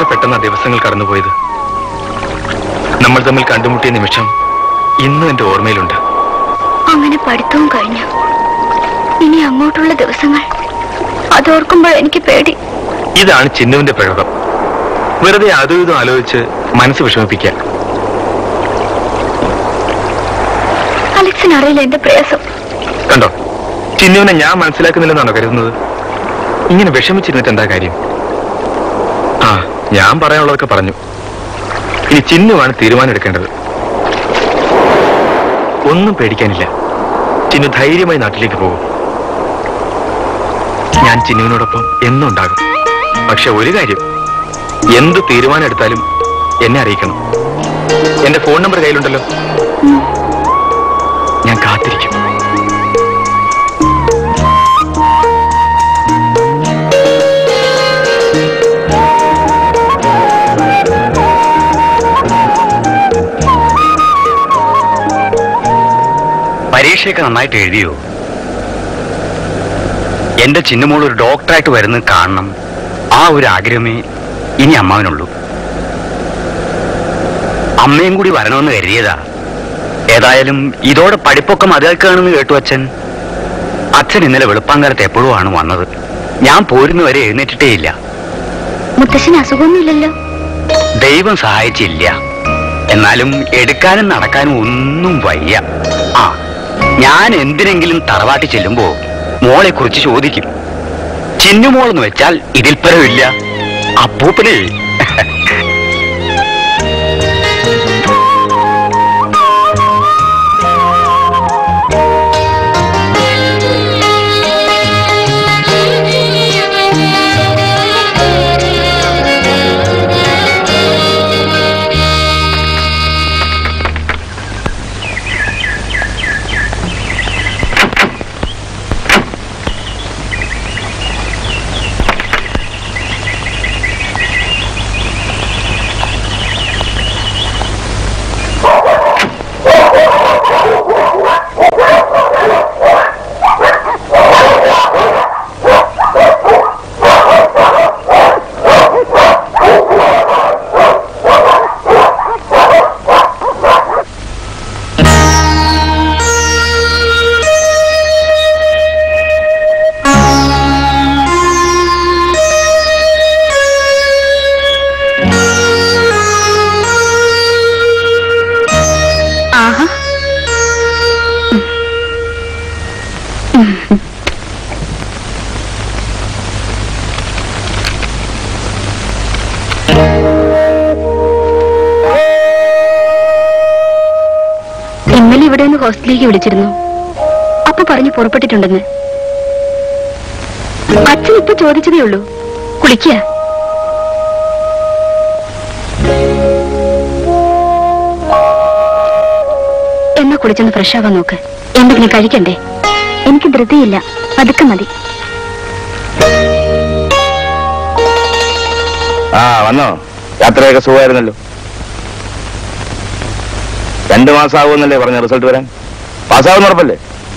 എത്ര പെട്ടെന്നാ ദിവസങ്ങൾ കടന്നുപോയത് നമ്മൾ തമ്മിൽ കണ്ടുമുട്ടിയ നിമിഷം ഇന്നും എന്റെ ഓർമ്മയിലുണ്ട് അങ്ങനെ പഠിത്തവും കഴിഞ്ഞു ഇനി അങ്ങോട്ടുള്ള ദിവസങ്ങൾ അതോർക്കുമ്പോൾ എനിക്ക് പേടി ഇതാണ് ചിന്നുവിന്റെ പിഴകം വെറുതെ അതും ഇതും ആലോചിച്ച് മനസ്സ് വിഷമിപ്പിക്കാൻ അലക്സിന് അറിയില്ല എന്റെ പ്രയാസം കണ്ടോ ചിന്നുവിനെ ഞാൻ മനസ്സിലാക്കുന്നില്ലെന്നാണോ കരുതുന്നത് ഇങ്ങനെ വിഷമിച്ചിരുന്നിട്ട് എന്താ കാര്യം ആ ഞാൻ പറയാനുള്ളതൊക്കെ പറഞ്ഞു ഇനി ചിന്നുവാണ് തീരുമാനം എടുക്കേണ്ടത് ഒന്നും പേടിക്കാനില്ല ചിന്നു ധൈര്യമായി നാട്ടിലേക്ക് പോകും ഞാൻ ചിന്നുവിനോടൊപ്പം എന്നും ഉണ്ടാകും പക്ഷെ ഒരു കാര്യം എന്ത് തീരുമാനം എടുത്താലും എന്നെ അറിയിക്കണം എന്റെ ഫോൺ നമ്പർ കയ്യിലുണ്ടല്ലോ ഞാൻ കാത്തിരിക്കും പരീക്ഷയൊക്കെ നന്നായിട്ട് എഴുതിയോ എന്റെ ചിന്നമോൾ ഒരു ഡോക്ടറായിട്ട് വരുന്നത് കാണണം ആ ഒരു ആഗ്രഹമേ ഇനി അമ്മാവനുള്ളൂ അമ്മയും കൂടി വരണമെന്ന് കരുതിയതാ ഏതായാലും ഇതോടെ പഠിപ്പൊക്കെ മതിയാക്കുകയാണെന്ന് കേട്ടു അച്ഛൻ അച്ഛൻ ഇന്നലെ വെളുപ്പാങ്കാലത്ത് എപ്പോഴും ആണ് വന്നത് ഞാൻ പോരുന്നവരെ എഴുന്നേറ്റിട്ടേ ഇല്ല മുത്തശ്ശന് അസുഖമൊന്നുമില്ലല്ലോ ദൈവം സഹായിച്ചില്ല എന്നാലും എടുക്കാനും നടക്കാനും ഒന്നും വയ്യ ആ ഞാൻ എന്തിനെങ്കിലും തറവാട്ടി ചെല്ലുമ്പോ മോളെ കുറിച്ച് ചോദിക്കും ചിന്നുമോളെന്ന് വെച്ചാൽ ഇതിൽ പരമില്ല അപ്പൂപ്പനെ ആഹാ ഇന്നലെ ഇവിടെ നിന്ന് ഹോസ്റ്റലിലേക്ക് വിളിച്ചിരുന്നു അപ്പൊ പറഞ്ഞു പുറപ്പെട്ടിട്ടുണ്ടെന്ന് അച്ഛൻ ഇപ്പൊ ചോദിച്ചതേ ഉള്ളൂ കുളിക്കുക എന്നാ കുളിച്ചൊന്ന് ഫ്രഷ് ആവാൻ നോക്ക് എന്തെങ്കിലും കഴിക്കണ്ടേ എനിക്ക് ധൃതിയില്ല പതുക്കെ മതി ആ വന്നോ യാത്രയൊക്കെ സുഖമായിരുന്നല്ലോ രണ്ടു മാസം ആവുമെന്നല്ലേ പറഞ്ഞ റിസൾട്ട് വരാൻ പാസ്സാവുന്ന ഉറപ്പല്ലേ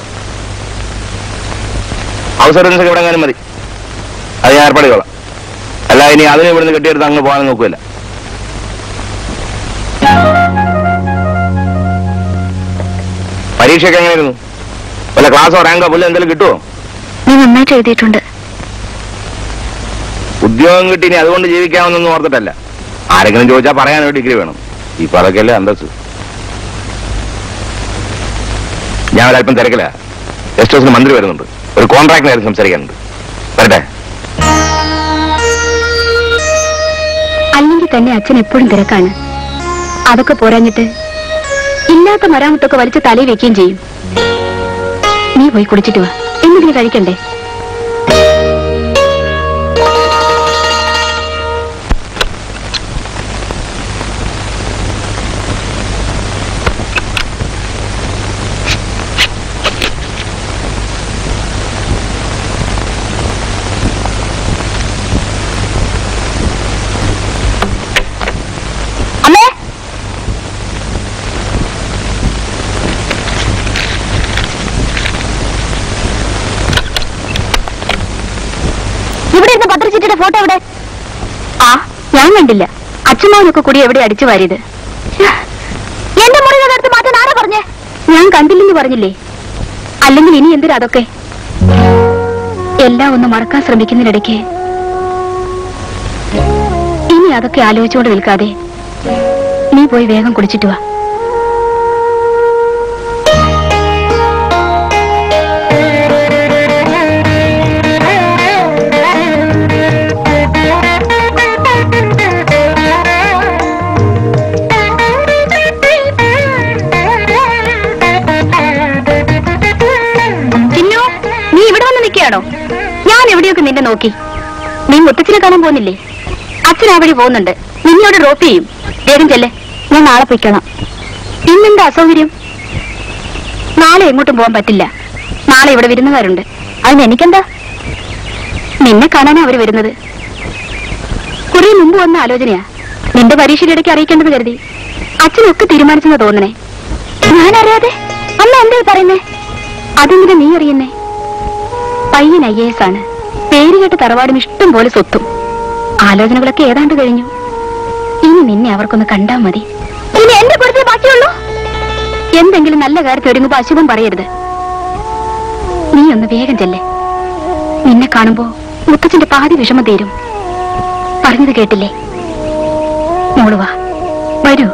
അവസരം ഇവിടെ എങ്ങാനും മതി അത് ഞാൻ ഏർപ്പാട് ചെയ്തോളാം അല്ല ഇനി അതിനെ ഇവിടുന്ന് കെട്ടിയെടുത്ത് അങ്ങ് പോകാൻ നോക്കുമല്ല പരീക്ഷയൊക്കെ എങ്ങനെയായിരുന്നു വല്ല ക്ലാസ്സോ റാങ്കോ പുല്ല എന്തെങ്കിലും കിട്ടുമോ നീ നന്നായിട്ട് എഴുതിയിട്ടുണ്ട് ഉദ്യോഗം കിട്ടി ഇനി അതുകൊണ്ട് ജീവിക്കാമെന്നൊന്നും ഓർത്തിട്ടല്ല ആരെങ്കിലും ചോദിച്ചാൽ പറയാൻ ഒരു ഡിഗ്രി വേണം ഇപ്പൊ അതൊക്കെയല്ലേ അന്തസ് ഞാൻ ഒരല്പം തിരക്കില്ല ഗസ്റ്റ് ഹൗസിന് മന്ത്രി വരുന്നുണ്ട് ഒരു കോൺട്രാക്ട് കാര്യം സംസാരിക്കാനുണ്ട് വരട്ടെ അല്ലെങ്കിൽ തന്നെ അച്ഛൻ എപ്പോഴും തിരക്കാണ് അതൊക്കെ പോരാഞ്ഞിട്ട് ഇല്ലാത്ത മരാമത്തൊക്കെ വലിച്ച് തലയിൽ വെക്കുകയും ചെയ്യും നീ പോയി കുടിച്ചിട്ട് വാ എന്തെങ്കിലും കഴിക്കണ്ടേ അമ്മേ ഇവിടെ ഇരുന്ന് പത്രച്ചിട്ടിയുടെ ഫോട്ടോ എവിടെ ആ ഞാൻ ഞാൻ കണ്ടില്ല അച്ഛമാവനൊക്കെ കൂടി എവിടെ അടിച്ചു വാരിയത് എന്റെ മുറി തകർത്ത് മാറ്റാൻ ആരാ പറഞ്ഞേ ഞാൻ കണ്ടില്ലെന്ന് പറഞ്ഞില്ലേ അല്ലെങ്കിൽ ഇനി എന്തിനാ അതൊക്കെ എല്ലാം ഒന്ന് മറക്കാൻ ശ്രമിക്കുന്നതിനിടയ്ക്ക് ഇനി അതൊക്കെ ആലോചിച്ചുകൊണ്ട് നിൽക്കാതെ നീ പോയി വേഗം കുടിച്ചിട്ട് വാ ചിന്നു നീ ഇവിടെ വന്ന് നിൽക്കുകയാണോ ഞാൻ എവിടെയൊക്കെ നിന്നെ നോക്കി നീ മുത്തച്ഛനെ കാണാൻ പോകുന്നില്ലേ അച്ഛൻ ആ വഴി പോകുന്നുണ്ട് നിന്നോട് ഡ്രോപ്പ് ചെയ്യും വേഗം ചെല്ലേ ഞാൻ നാളെ പൊയ്ക്കണം ഇന്നെന്താ അസൗകര്യം നാളെ എങ്ങോട്ടും പോകാൻ പറ്റില്ല നാളെ ഇവിടെ വിരുന്നുകാരുണ്ട് അതിന് എനിക്കെന്താ നിന്നെ കാണാനാ അവര് വരുന്നത് കുറെ മുമ്പ് വന്ന ആലോചനയാ നിന്റെ പരീക്ഷയുടെ ഇടയ്ക്ക് അറിയിക്കേണ്ടെന്ന് കരുതി അച്ഛനൊക്കെ തീരുമാനിച്ചെന്ന് തോന്നണേ ഞാനറിയാതെ അമ്മ എന്താ ഈ പറയുന്നേ അതെന്തിനാ നീ അറിയുന്നേ പയ്യൻ ഐ എസ് ആണ് പേര് കേട്ട് തറവാടും ഇഷ്ടം പോലെ സ്വത്തും ആലോചനകളൊക്കെ ഏതാണ്ട് കഴിഞ്ഞു ഇനി നിന്നെ അവർക്കൊന്ന് കണ്ടാ മതി ഇനി എന്റെ കുറിച്ച് ബാക്കിയുള്ളൂ എന്തെങ്കിലും നല്ല കാര്യത്തിൽ ഒരുങ്ങുമ്പോ അശുഭം പറയരുത് നീ ഒന്ന് വേഗം ചെല്ലേ നിന്നെ കാണുമ്പോ മുത്തച്ഛന്റെ പാതി വിഷമം തീരും പറഞ്ഞത് കേട്ടില്ലേ മോള് വാ വരൂ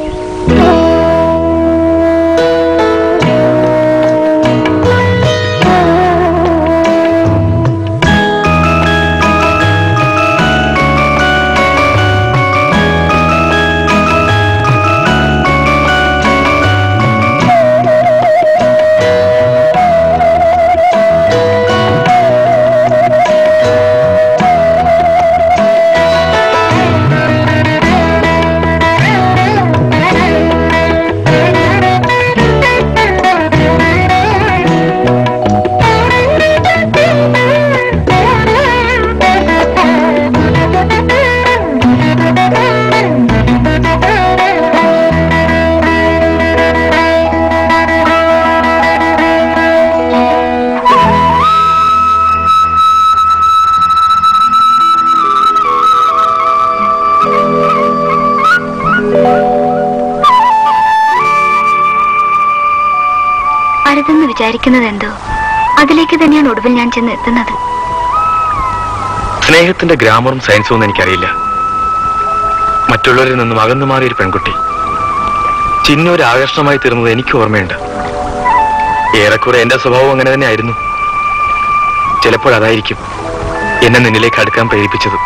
അരുതെന്ന് വിചാരിക്കുന്നത് എന്തോ അതിലേക്ക് തന്നെയാണ് ഒടുവിൽ ഞാൻ ചെന്ന് എത്തുന്നത് സ്നേഹത്തിന്റെ ഗ്രാമറും സയൻസും ഒന്നും എനിക്കറിയില്ല മറ്റുള്ളവരിൽ നിന്നും അകന്നു മാറിയ ഒരു പെൺകുട്ടി ചിന്ന ഒരു ആകർഷണമായി തീർന്നത് എനിക്ക് ഓർമ്മയുണ്ട് ഏറെക്കുറെ എന്റെ സ്വഭാവം അങ്ങനെ തന്നെ ആയിരുന്നു ചിലപ്പോൾ അതായിരിക്കും എന്നെ നിന്നിലേക്ക് അടുക്കാൻ പ്രേരിപ്പിച്ചത്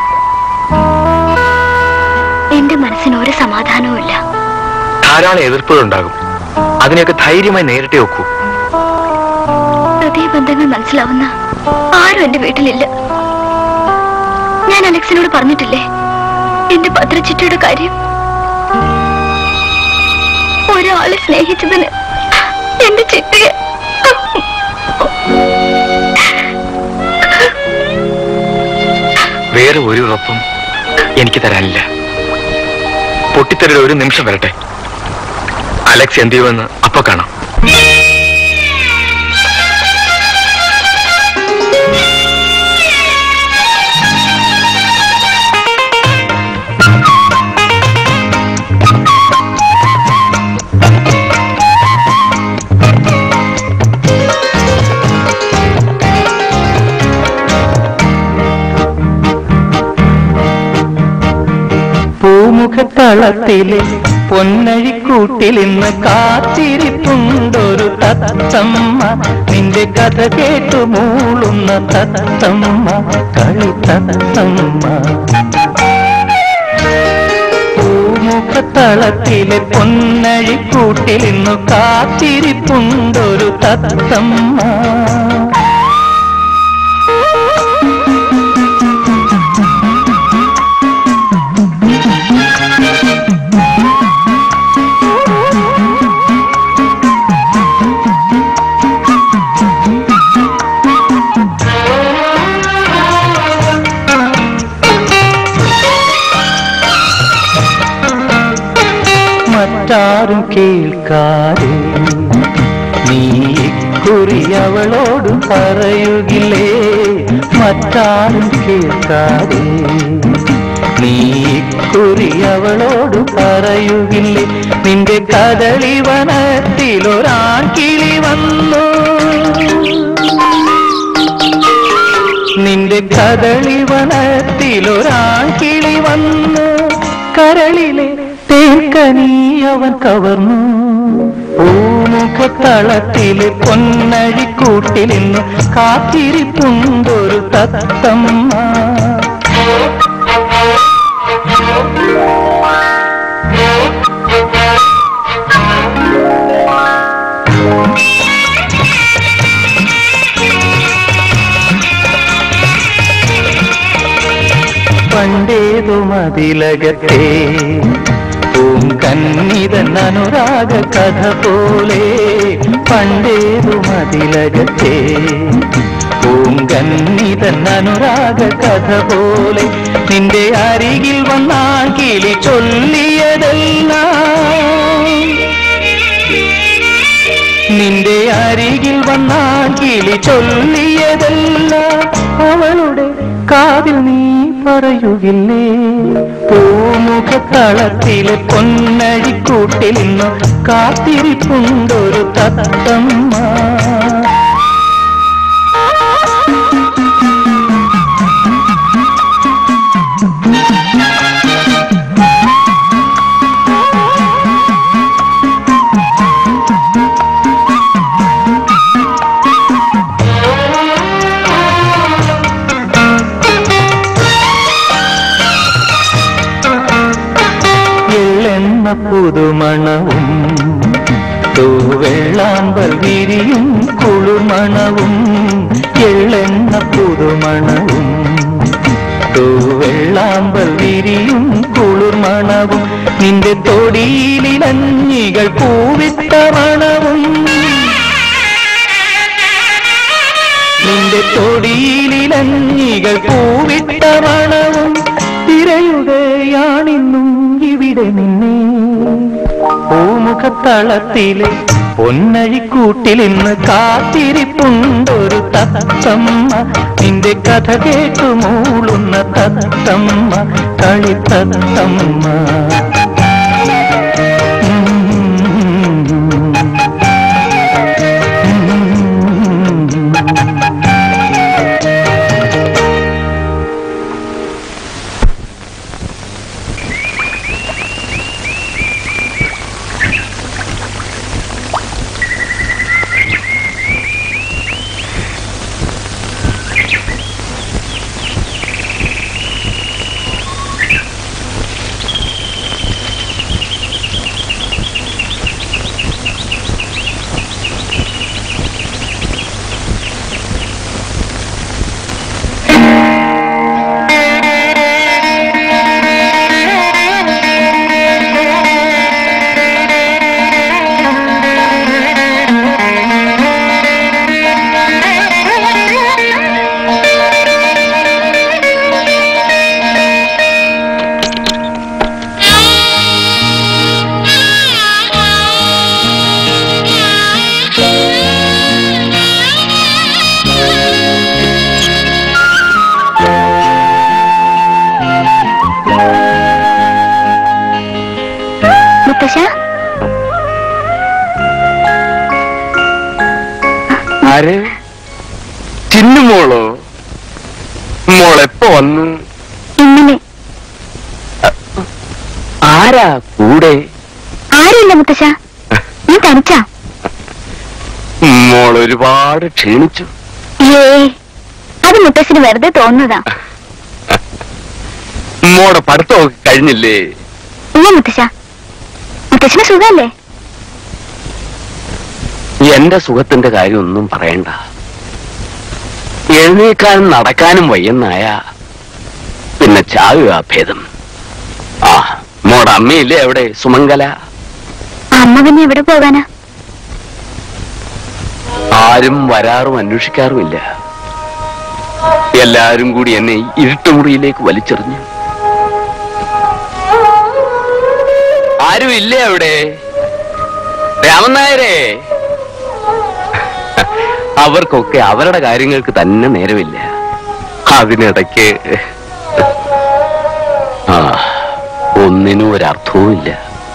എന്റെ മനസ്സിന് ഒരു സമാധാനവും ഇല്ല ധാരാളം എതിർപ്പുകളുണ്ടാകും അതിനെയൊക്കെ ധൈര്യമായി നേരിട്ടേ ഒക്കൂ ഹൃദയബന്ധങ്ങൾ മനസ്സിലാവുന്ന ആരും എന്റെ വീട്ടിലില്ല ഞാൻ അലക്സിനോട് പറഞ്ഞിട്ടില്ലേ എന്റെ ഭദ്രച്ചിട്ടയുടെ കാര്യം ഒരാളെ സ്നേഹിച്ചതിന് എന്റെ ചിട്ടയെ വേറെ ഒരു ഉറപ്പും എനിക്ക് തരാനില്ല പൊട്ടിത്തെറിയുടെ ഒരു നിമിഷം വരട്ടെ അലക്സ് എന്ത് ചെയ്യുമെന്ന് അപ്പൊ കാണാം പൂമുഖത്തളത്തിലെ പൊന്നഴിക്കൂട്ടിൽ ഇന്ന് കാത്തിരിപ്പുണ്ടൊരു തത്തമ്മ നിന്റെ കഥ കേട്ടു മൂളുന്ന തത്തമ്മ കളി തത്തമ്മ പൂമുഖത്തളത്തിലെ പൊന്നഴിക്കൂട്ടിൽ ഇന്നു കാത്തിരിപ്പുണ്ടൊരു തത്തമ്മ മറ്റാരും കേൾക്കാതെ നീ ഇക്കുറി അവളോട് പറയുകില്ലേ മറ്റാരും കേൾക്കാതെ നീ ഇക്കുറി അവളോട് പറയുകില്ലേ നിന്റെ കദളി വനത്തിലൊരാൺകിളി വന്നു നിന്റെ കദളി വനത്തിലൊരാൺകിളി വന്നു കരളിലെ തേക്കനീ അവൻ കവർന്നു പൂമുഖത്തളത്തിലെ പൊന്നഴിക്കൂട്ടിൽ നിന്ന് കാത്തിരിപ്പുണ്ടൊരു തത്തമ്മ പണ്ടേതു മതിലകത്തെ പൂങ്കന്നിതൻ അനുരാഗ കഥ പോലെ പണ്ടേതു മതിലകത്തെ പൂങ്കന്നിതൻ അനുരാഗ കഥ പോലെ നിന്റെ അരികിൽ വന്നാൽ കിളി ചൊല്ലിയതെല്ലാം നിന്റെ അരികിൽ വന്നാൽ കിളി ചൊല്ലിയതല്ല അവളുടെ കാതിൽ നീ പറയുകില്ലേ പൂമുഖത്തളത്തിലെ പൊന്നഴിക്കൂട്ടിൽ നിന്ന് കാത്തിരിപ്പുണ്ടൊരു തത്തമ്മ എള്ളെണ്ണ പുതുമണവും തൂവെള്ളാമ്പൽ വിരിയും കുളിർമണവും എള്ളെണ്ണ പുതുമണവും തൂവെള്ളാമ്പൽ വിരിയും കുളിർമണവും നിന്റെ തൊടിയിലിലഞ്ഞികൾ പൂവിത്ത മണവും നിന്റെ തൊടിയിലിലഞ്ഞികൾ പൂവിട്ട മണവും തിരയുകയാണിന്നും ഇവിടെ നിന്നെ പൂമുഖത്തളത്തിലെ പൊന്നഴിക്കൂട്ടിൽ ഇന്ന് കാത്തിരിപ്പുണ്ടൊരു തത്തമ്മ നിന്റെ കഥ കേട്ടു മൂളുന്ന തത്തമ്മ കളിത്തത്തമ്മ മുത്തശ്ശ ആര് ചിന്നുമോളോ മോളെപ്പോ വന്നു ഇന്നലെ ആരാ കൂടെ ആരുമില്ല മുത്തശ്ശ ഞാൻ തനിച്ചാ മോൾ ഒരുപാട് ക്ഷീണിച്ചു ഏ അത് മുത്തശ്ശന് വെറുതെ തോന്നുന്നതാ മോടെ പഠിത്തമൊക്കെ കഴിഞ്ഞില്ലേ ഇല്ല മുത്തശ്ശ മുത്തശ്ശന് സുഖല്ലേ എന്റെ സുഖത്തിന്റെ കാര്യം ഒന്നും പറയണ്ട എഴുന്നേക്കാനും നടക്കാനും വയ്യെന്നായ പിന്നെ ചാവുക ഭേദം ആ മോടെ അമ്മയില്ലേ അവിടെ സുമംഗല അമ്മ പിന്നെ എവിടെ പോകാനാ ആരും വരാറും അന്വേഷിക്കാറുമില്ല എല്ലാരും കൂടി എന്നെ ഇരുട്ടുമുറിയിലേക്ക് വലിച്ചെറിഞ്ഞു ആരും ഇല്ലേ അവിടെ രാമൻ നായരെ അവർക്കൊക്കെ അവരുടെ കാര്യങ്ങൾക്ക് തന്നെ നേരമില്ല അതിനിടയ്ക്ക് ആ ഒന്നിനും ഒരർത്ഥവുമില്ല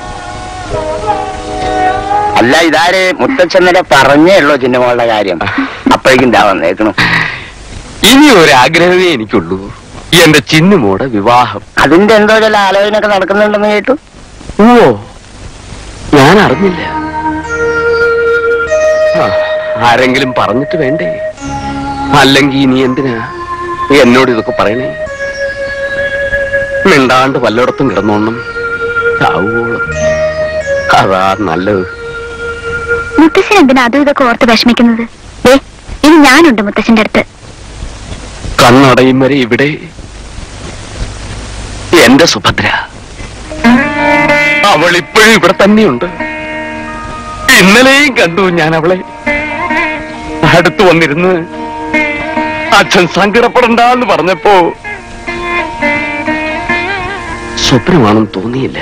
അല്ല ഇതാര് മുത്തച്ഛന്നരെ പറഞ്ഞേ ഉള്ളൂ ചിന്നമോളുടെ കാര്യം അപ്പോഴേക്കും ഇതാ വന്നേക്കണു ഇനി ഒരാഗ്രഹമേ എനിക്കുള്ളൂ എന്റെ ചിന്നുമോടെ വിവാഹം അതിന്റെ എന്തോ ചില ആലോചനയൊക്കെ നടക്കുന്നുണ്ടെന്ന് കേട്ടു ഓ ഞാൻ അറിഞ്ഞില്ല ആ, ആരെങ്കിലും പറഞ്ഞിട്ട് വേണ്ടേ അല്ലെങ്കിൽ നീ എന്തിനാ എന്നോട് ഇതൊക്കെ പറയണേ മിണ്ടാണ്ട് വല്ലയിടത്തും കിടന്നോണം ചാവോളം അതാ നല്ലത് മുത്തശ്ശൻ എന്തിനാ അതും ഇതൊക്കെ ഓർത്ത് വിഷമിക്കുന്നത് ദേ ഇത് ഞാനുണ്ട് മുത്തശ്ശന്റെ അടുത്ത് കണ്ണടയും വരെ ഇവിടെ എന്റെ സുഭദ്ര അവൾ ഇപ്പോഴും ഇവിടെ തന്നെയുണ്ട് ഇന്നലെയും കണ്ടു ഞാൻ അവളെ അടുത്തു വന്നിരുന്ന് അച്ഛൻ സങ്കടപ്പെടണ്ടെന്ന് പറഞ്ഞപ്പോ സ്വപ്നമാണെന്ന് തോന്നിയില്ല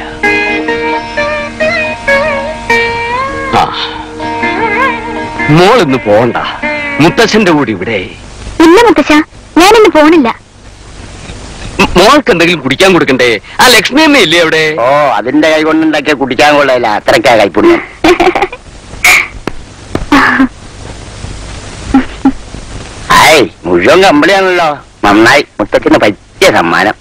ആ മോളിന്ന് പോണ്ട മുത്തച്ഛന്റെ കൂടി ഇവിടെ ഇല്ല മുത്തശ്ശ ഞാനിന്ന് പോണില്ല മ- മോൾക്ക് എന്തെങ്കിലും കുടിക്കാൻ കൊടുക്കണ്ടേ ആ ലക്ഷ്മി അമ്മ ഇല്ലേ അവിടെ ഓ അതിന്റെ കൈ കൊണ്ടുണ്ടാക്കിയ കുടിക്കാൻ കൊള്ളയില്ല അത്രയ്ക്കാ കൈപ്പുണ്യം ഹായ് മുഴുവൻ കമ്പിളിയാണല്ലോ നന്നായി മുത്തച്ഛന് പറ്റിയ സമ്മാനം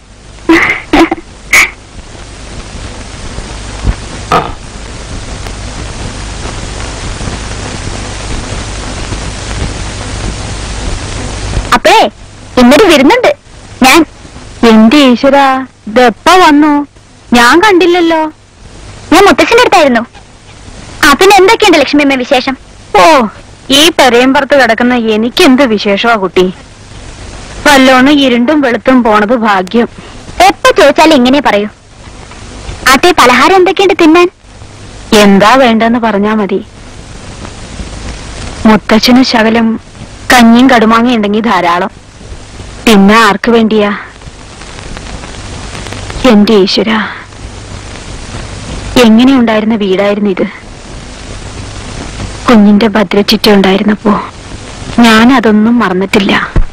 അപ്പേ ഇന്നൊരു വരുന്നുണ്ട് ഞാൻ എന്റെ ഈശ്വര ഇതെപ്പ വന്നു ഞാൻ കണ്ടില്ലല്ലോ ഞാൻ മുത്തച്ഛന്റെ അടുത്തായിരുന്നു ആ പിന്നെ എന്തൊക്കെയുണ്ട് ലക്ഷ്മിയമ്മ വിശേഷം ഓ ഈ പെരയമ്പുറത്ത് കിടക്കുന്ന എനിക്കെന്ത് വിശേഷമാ കുട്ടി വല്ലോണം ഇരുണ്ടും വെളുത്തും പോണത് ഭാഗ്യം എപ്പോ ചോദിച്ചാലും ഇങ്ങനെ പറയൂ ആട്ടെ പലഹാരം എന്തൊക്കെയുണ്ട് തിന്നാൻ എന്താ വേണ്ടെന്ന് പറഞ്ഞാ മതി മുത്തച്ഛന് ശകലം കഞ്ഞിയും കടുമാങ്ങയും ഉണ്ടെങ്കിൽ ധാരാളം പിന്നെ ആർക്ക് വേണ്ടിയാ എന്റെ ഈശ്വര എങ്ങനെയുണ്ടായിരുന്ന വീടായിരുന്നു ഇത് കുഞ്ഞിന്റെ ഭദ്രച്ചിറ്റ ഉണ്ടായിരുന്നപ്പോ ഞാൻ അതൊന്നും മറന്നിട്ടില്ല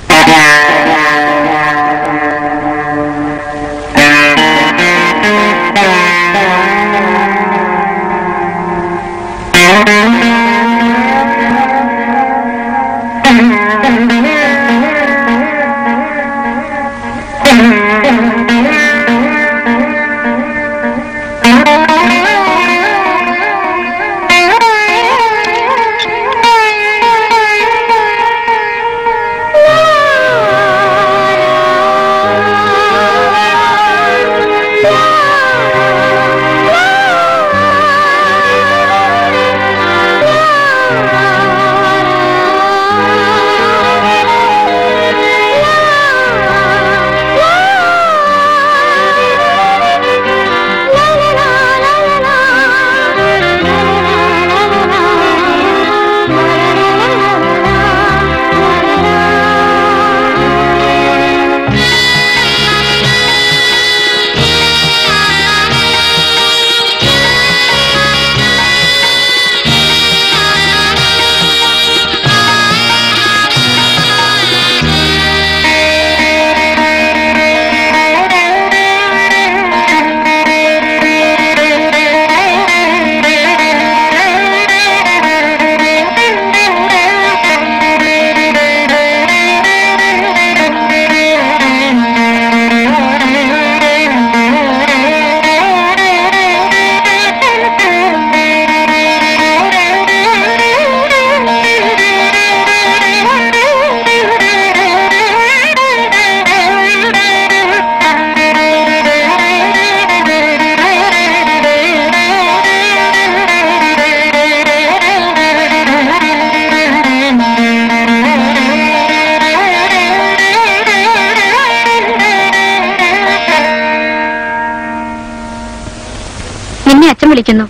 നിന്നെ അച്ഛൻ വിളിക്കുന്നു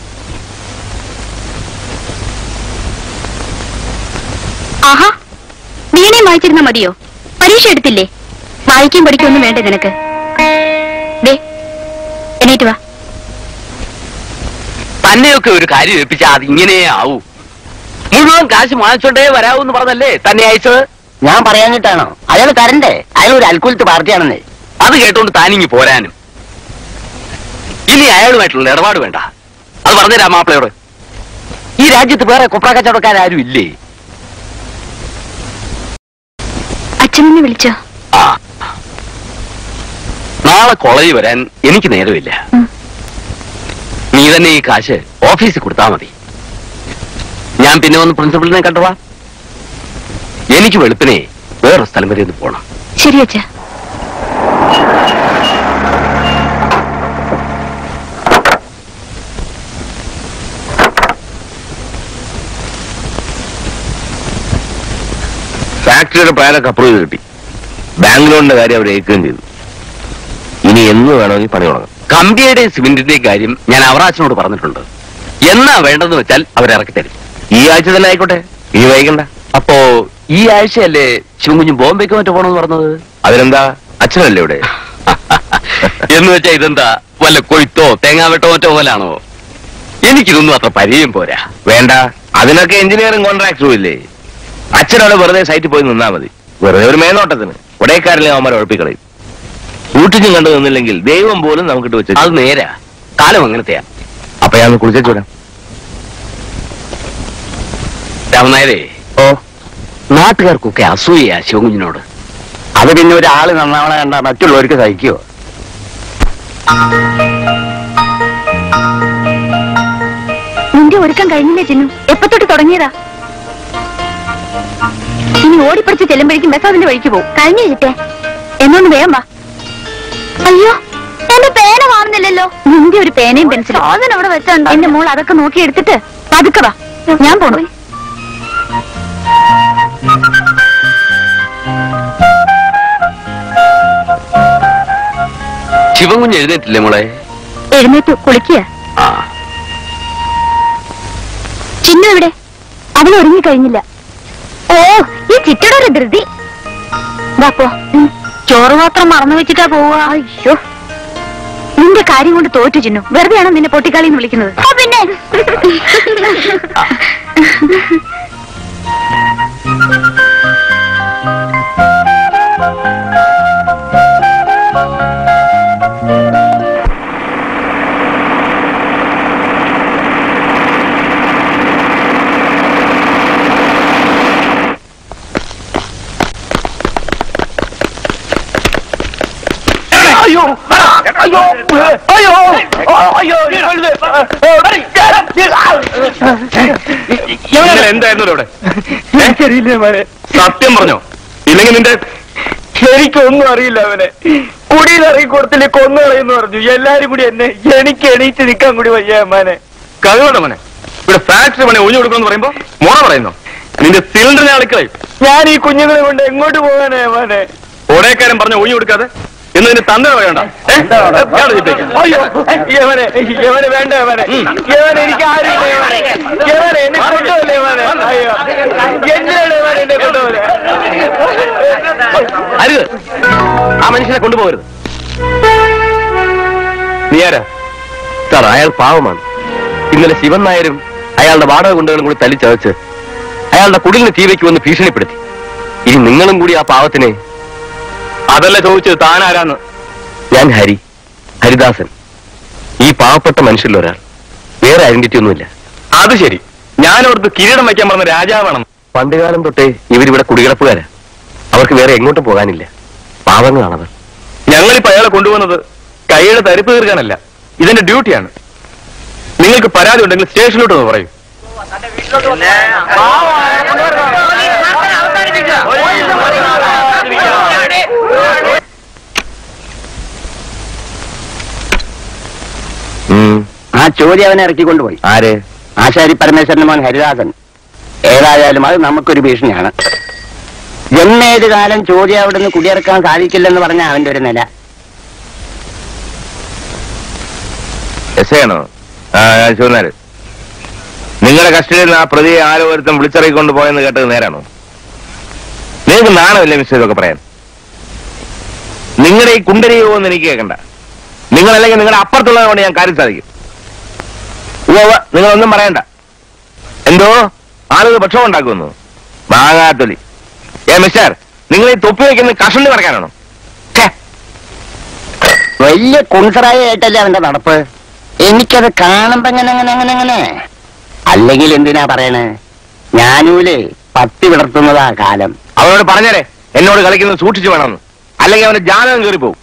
ആഹാ വീണയും വായിച്ചിരുന്ന മതിയോ പരീക്ഷ എടുത്തില്ലേ വായിക്കും പഠിക്കൊന്നും വേണ്ടേ നിനക്ക് ദേ എണീറ്റ് വാ തന്നെയൊക്കെ ഒരു കാര്യം ഏൽപ്പിച്ചാ അത് ഇങ്ങനെ ആവൂ മുഴുവൻ കാശ് വാങ്ങിച്ചോണ്ടേ വരാവൂന്ന് പറഞ്ഞല്ലേ തന്നെ അയച്ചത് ഞാൻ പറയാഞ്ഞിട്ടാണോ അയാൾ തരണ്ടേ അയാൾ ഒരു അൽക്കുലത്ത് പാർട്ടിയാണെന്നേ അത് കേട്ടോണ്ട് താനിങ്ങി പോരാനും അയാളുമായിട്ടുള്ള ഇടപാട് വേണ്ട അത് പറഞ്ഞുതരാ മാപ്പിളയോട് ഈ രാജ്യത്ത് വേറെ കൊപ്ര കച്ചവടക്കാരും ഇല്ലേ അച്ഛനെന്നെ വിളിച്ചോ ആ നാളെ കോളേജിൽ വരാൻ എനിക്ക് നേരമില്ല ഉം. നീ തന്നെ ഈ കാശ് ഓഫീസിൽ കൊടുത്താ മതി ഞാൻ പിന്നെ വന്ന് പ്രിൻസിപ്പളിനെ കണ്ടുവാ എനിക്ക് വെളുപ്പിനെ വേറെ സ്ഥലം വരെ ഒന്ന് പോണം ശരി അച്ഛാ ഫാക്ടറിയുടെ പ്ലാനൊക്കെ അപ്രൂവ് ചെയ്ത് കിട്ടി ബാങ്ക് ലോണിന്റെ കാര്യം അവർ ഏൽക്കുകയും ചെയ്തു ഇനി എന്ന് വേണമെങ്കിൽ പണി തുടങ്ങാം കമ്പിയുടെയും സിമെന്റിന്റെയും കാര്യം ഞാൻ അവറാച്ചനോട് പറഞ്ഞിട്ടുണ്ട് എന്നാ വേണ്ടെന്ന് വെച്ചാൽ അവരിറക്കി തരും ഈ ആഴ്ച തന്നെ ആയിക്കോട്ടെ ഇനി വൈകണ്ട അപ്പോ ഈ ആഴ്ചയല്ലേ ശിവകുഞ്ഞും ബോംബെക്ക് മറ്റോ പോണെന്ന് പറഞ്ഞത് അതിനെന്താ അച്ഛനല്ലേ ഇവിടെ എന്ന് വെച്ചാ ഇതെന്താ വല്ല കൊയ്ത്തോ തേങ്ങാവെട്ടോ മറ്റോ പോലാണോ എനിക്കിതൊന്നും അത്ര പരിചയം പോരാ വേണ്ട അതിനൊക്കെ എഞ്ചിനീയറിംഗ് കോൺട്രാക്ടറും ഇല്ലേ അച്ഛനവിടെ വെറുതെ സൈറ്റിൽ പോയി നിന്നാ മതി വെറുതെ ഒരു മേനോട്ടത്തിന് ഉടയക്കാരിലെ അവന്മാരെ ഉഴപ്പിക്കളയും കൂട്ടിച്ചും കണ്ടു നിന്നില്ലെങ്കിൽ ദൈവം പോലും നമുക്കിട്ട് വെച്ചു അത് നേരാ കാലം അങ്ങനത്തെയാ അപ്പൊ ഞാൻ കുളിച്ചൂടാ രാമനായരെ ഓ നാട്ടുകാർക്കൊക്കെ അസൂയ ശിവകുഞ്ഞിനോട് അത് പിന്നെ ഒരാള് നന്നാവണ കണ്ട മറ്റുള്ളവർക്ക് സഹിക്കുവോ നിന്റെ ഒരുക്കം കഴിഞ്ഞില്ലേ ചിന്നു എപ്പോ തൊട്ട് തുടങ്ങിയതാ ഇനി ഓടിപ്പിടിച്ച് ചെല്ലുമ്പോഴേക്കും ബസ് അതിന്റെ വഴിക്ക് പോകും കഴിഞ്ഞു കിട്ടേ എന്നൊന്ന് വേഗം വാ അയ്യോ എന്റെ പേന കാണുന്നില്ലല്ലോ നിന്റെ ഒരു പേനയും പെൻസിലും അതിന് അവിടെ വെച്ചുണ്ടോ എന്റെ മോൾ അതൊക്കെ നോക്കി എടുത്തിട്ട് പതുക്കെ വാ ഞാൻ പോണു ശിവകുഞ്ഞ് എഴുന്നേറ്റില്ലേ മോളെ എഴുന്നേറ്റു കുളിക്കുക ആ ചിന്നു എവിടെ അവൾ ഒരുങ്ങി കഴിഞ്ഞില്ല ഓ ഈ ചിറ്റയുടെ ഒരു ധൃതി വാപ്പോ ചോറ് മാത്രം മറന്നു വെച്ചിട്ടാ പോവാ അയ്യോ നിന്റെ കാര്യം കൊണ്ട് തോറ്റു ചിന്നു വെറുതെയാണോ നിന്നെ പൊട്ടിക്കാളിന്ന് വിളിക്കുന്നത് ആ, പിന്നെ അയ്യോ അയ്യോ അയ്യോ അയ്യോ ഇന്നലെ എന്തായിരുന്നു ഇവിടെ ഏ? സത്യം പറഞ്ഞോ ഇല്ലെങ്കിൽ നിന്റെ എനിക്കൊന്നും അറിയില്ല അവനെ കുടിയിൽ ഇറങ്ങി കൊടുത്തില്ലേ കൊന്നു കളയെന്ന് പറഞ്ഞു എല്ലാരും കൂടി എന്നെ എനിക്ക് എണീറ്റ് നിൽക്കാൻ കൂടി വയ്യ അമ്മാനെ കഴിവുണ്ടോ മോനെ ഇവിടെ ഫാക്ടറി പണി ഒഴിഞ്ഞു കൊടുക്കണം പറയുമ്പോ മോണ പറയുന്നോ നിന്റെ സിലിണ്ടറിനെ അളിക്കളയും ഞാൻ ഈ കുഞ്ഞുങ്ങളെ കൊണ്ട് എങ്ങോട്ട് പോകാനേ അമ്മാനെ ഓടേക്കാരൻ പറഞ്ഞ ഒഴിഞ്ഞു കൊടുക്കാതെ എന്ന് നിന്റെ തന്ത പറയണ്ട ഏ? ഇയാളെ ചീത്തയ്ക്ക്. അയ്യോ യവനെ യവനെ വേണ്ട യവനെ യവനെ എനിക്ക് ആരും യവനെ എന്നെ കൊണ്ടുപോലെ യവനെ അയ്യോ എന്തിനാണ് യവനെ എന്നെ കൊണ്ടുപോലെ അരുത് ആ മനുഷ്യനെ കൊണ്ടുപോകരുത് നീ ആരാ സാർ അയാൾ പാവമാണ് ഇന്നലെ ശിവൻ നായരും അയാളുടെ വാടക കൊണ്ടുകളും കൂടി തല്ലിച്ചതച്ച് അയാളുടെ കുടിലിന് തീ വയ്ക്കുമെന്ന് ഭീഷണിപ്പെടുത്തി ഇനി നിങ്ങളും കൂടി ആ പാവത്തിനെ അതല്ല ചോദിച്ചത് താൻ ആരാന്ന് ഞാൻ ഹരി ഹരിദാസൻ ഈ പാവപ്പെട്ട മനുഷ്യരിൽ ഒരാൾ വേറെ ഐഡന്റിറ്റി ഒന്നുമില്ല അത് ശരി ഞാനോർത്ത് കിരീടം വയ്ക്കാൻ പറഞ്ഞ രാജാവാണെന്ന് പണ്ടുകാലം തൊട്ടേ ഇവരിവിടെ കുടികിടപ്പുകാരാ അവർക്ക് വേറെ എങ്ങോട്ടും പോകാനില്ല പാവങ്ങളാണവർ ഞങ്ങളിപ്പോ അയാളെ കൊണ്ടുവന്നത് കൈയുടെ തരിപ്പ് തീർക്കാനല്ല ഇതിന്റെ ഡ്യൂട്ടിയാണ് നിങ്ങൾക്ക് പരാതി ഉണ്ടെങ്കിൽ സ്റ്റേഷനിലോട്ട് ഒന്ന് പറയൂ ഉം. ആ ചോദ്യം അവനെ ഇറക്കിക്കൊണ്ടുപോയി ആര് ആശാരി പരമേശ്വരന്റെ മോൻ ഹരിദാസൻ ഏതായാലും അത് നമുക്കൊരു ഭീഷണിയാണ് ജന്മേത് കാലം ചോദ്യം അവിടുന്ന് കുടിയിറക്കാൻ സാധിക്കില്ലെന്ന് പറഞ്ഞ അവന്റെ ഒരു നില എസ് ആണോ ആ ഞാൻ ശിവനാര് നിങ്ങളുടെ കസ്റ്റഡിയിൽ നിന്ന് ആ പ്രതിയെ ആരോ ഒരുത്തം വിളിച്ചിറക്കിക്കൊണ്ട് പോയെന്ന് കേട്ടത് നേരാണോ നിങ്ങൾക്ക് നാണമില്ലേ മിസ്റ്റർ ഇതൊക്കെ പറയാൻ നിങ്ങളുടെ ഈ കുണ്ടരിയോ എന്ന് എനിക്ക് കേൾക്കണ്ട നിങ്ങളല്ലെങ്കിൽ നിങ്ങളുടെ അപ്പുറത്തുള്ളതുകൊണ്ട് ഞാൻ കാര്യം സാധിക്കും ഉവ്വ് ഉവ്വ്, നിങ്ങളൊന്നും പറയണ്ട എന്തോ ആളുകൾ ഭക്ഷണം ഉണ്ടാക്കുന്നു മാങ്ങാത്തൊലി ഏ മിസ്റ്റർ നിങ്ങൾ ഈ തൊപ്പി വയ്ക്കുന്നത് കഷണ്ടി പറക്കാനാണോ ഛേ, വലിയ കുൺസറായ ആയിട്ടല്ലേ അവന്റെ നടപ്പ് എനിക്കത് കാണുമ്പോ അങ്ങനെ അങ്ങനെ അങ്ങനെ അങ്ങനെ അല്ലെങ്കിൽ എന്തിനാ പറയണേ ഞാനൂല് പത്തി വിടർത്തുന്നതാ കാലം അവനോട് പറഞ്ഞേരെ എന്നോട് കളിക്കുന്നത് സൂക്ഷിച്ചു വേണമെന്ന് അല്ലെങ്കിൽ അവന് ജാതകം കയറി പോകും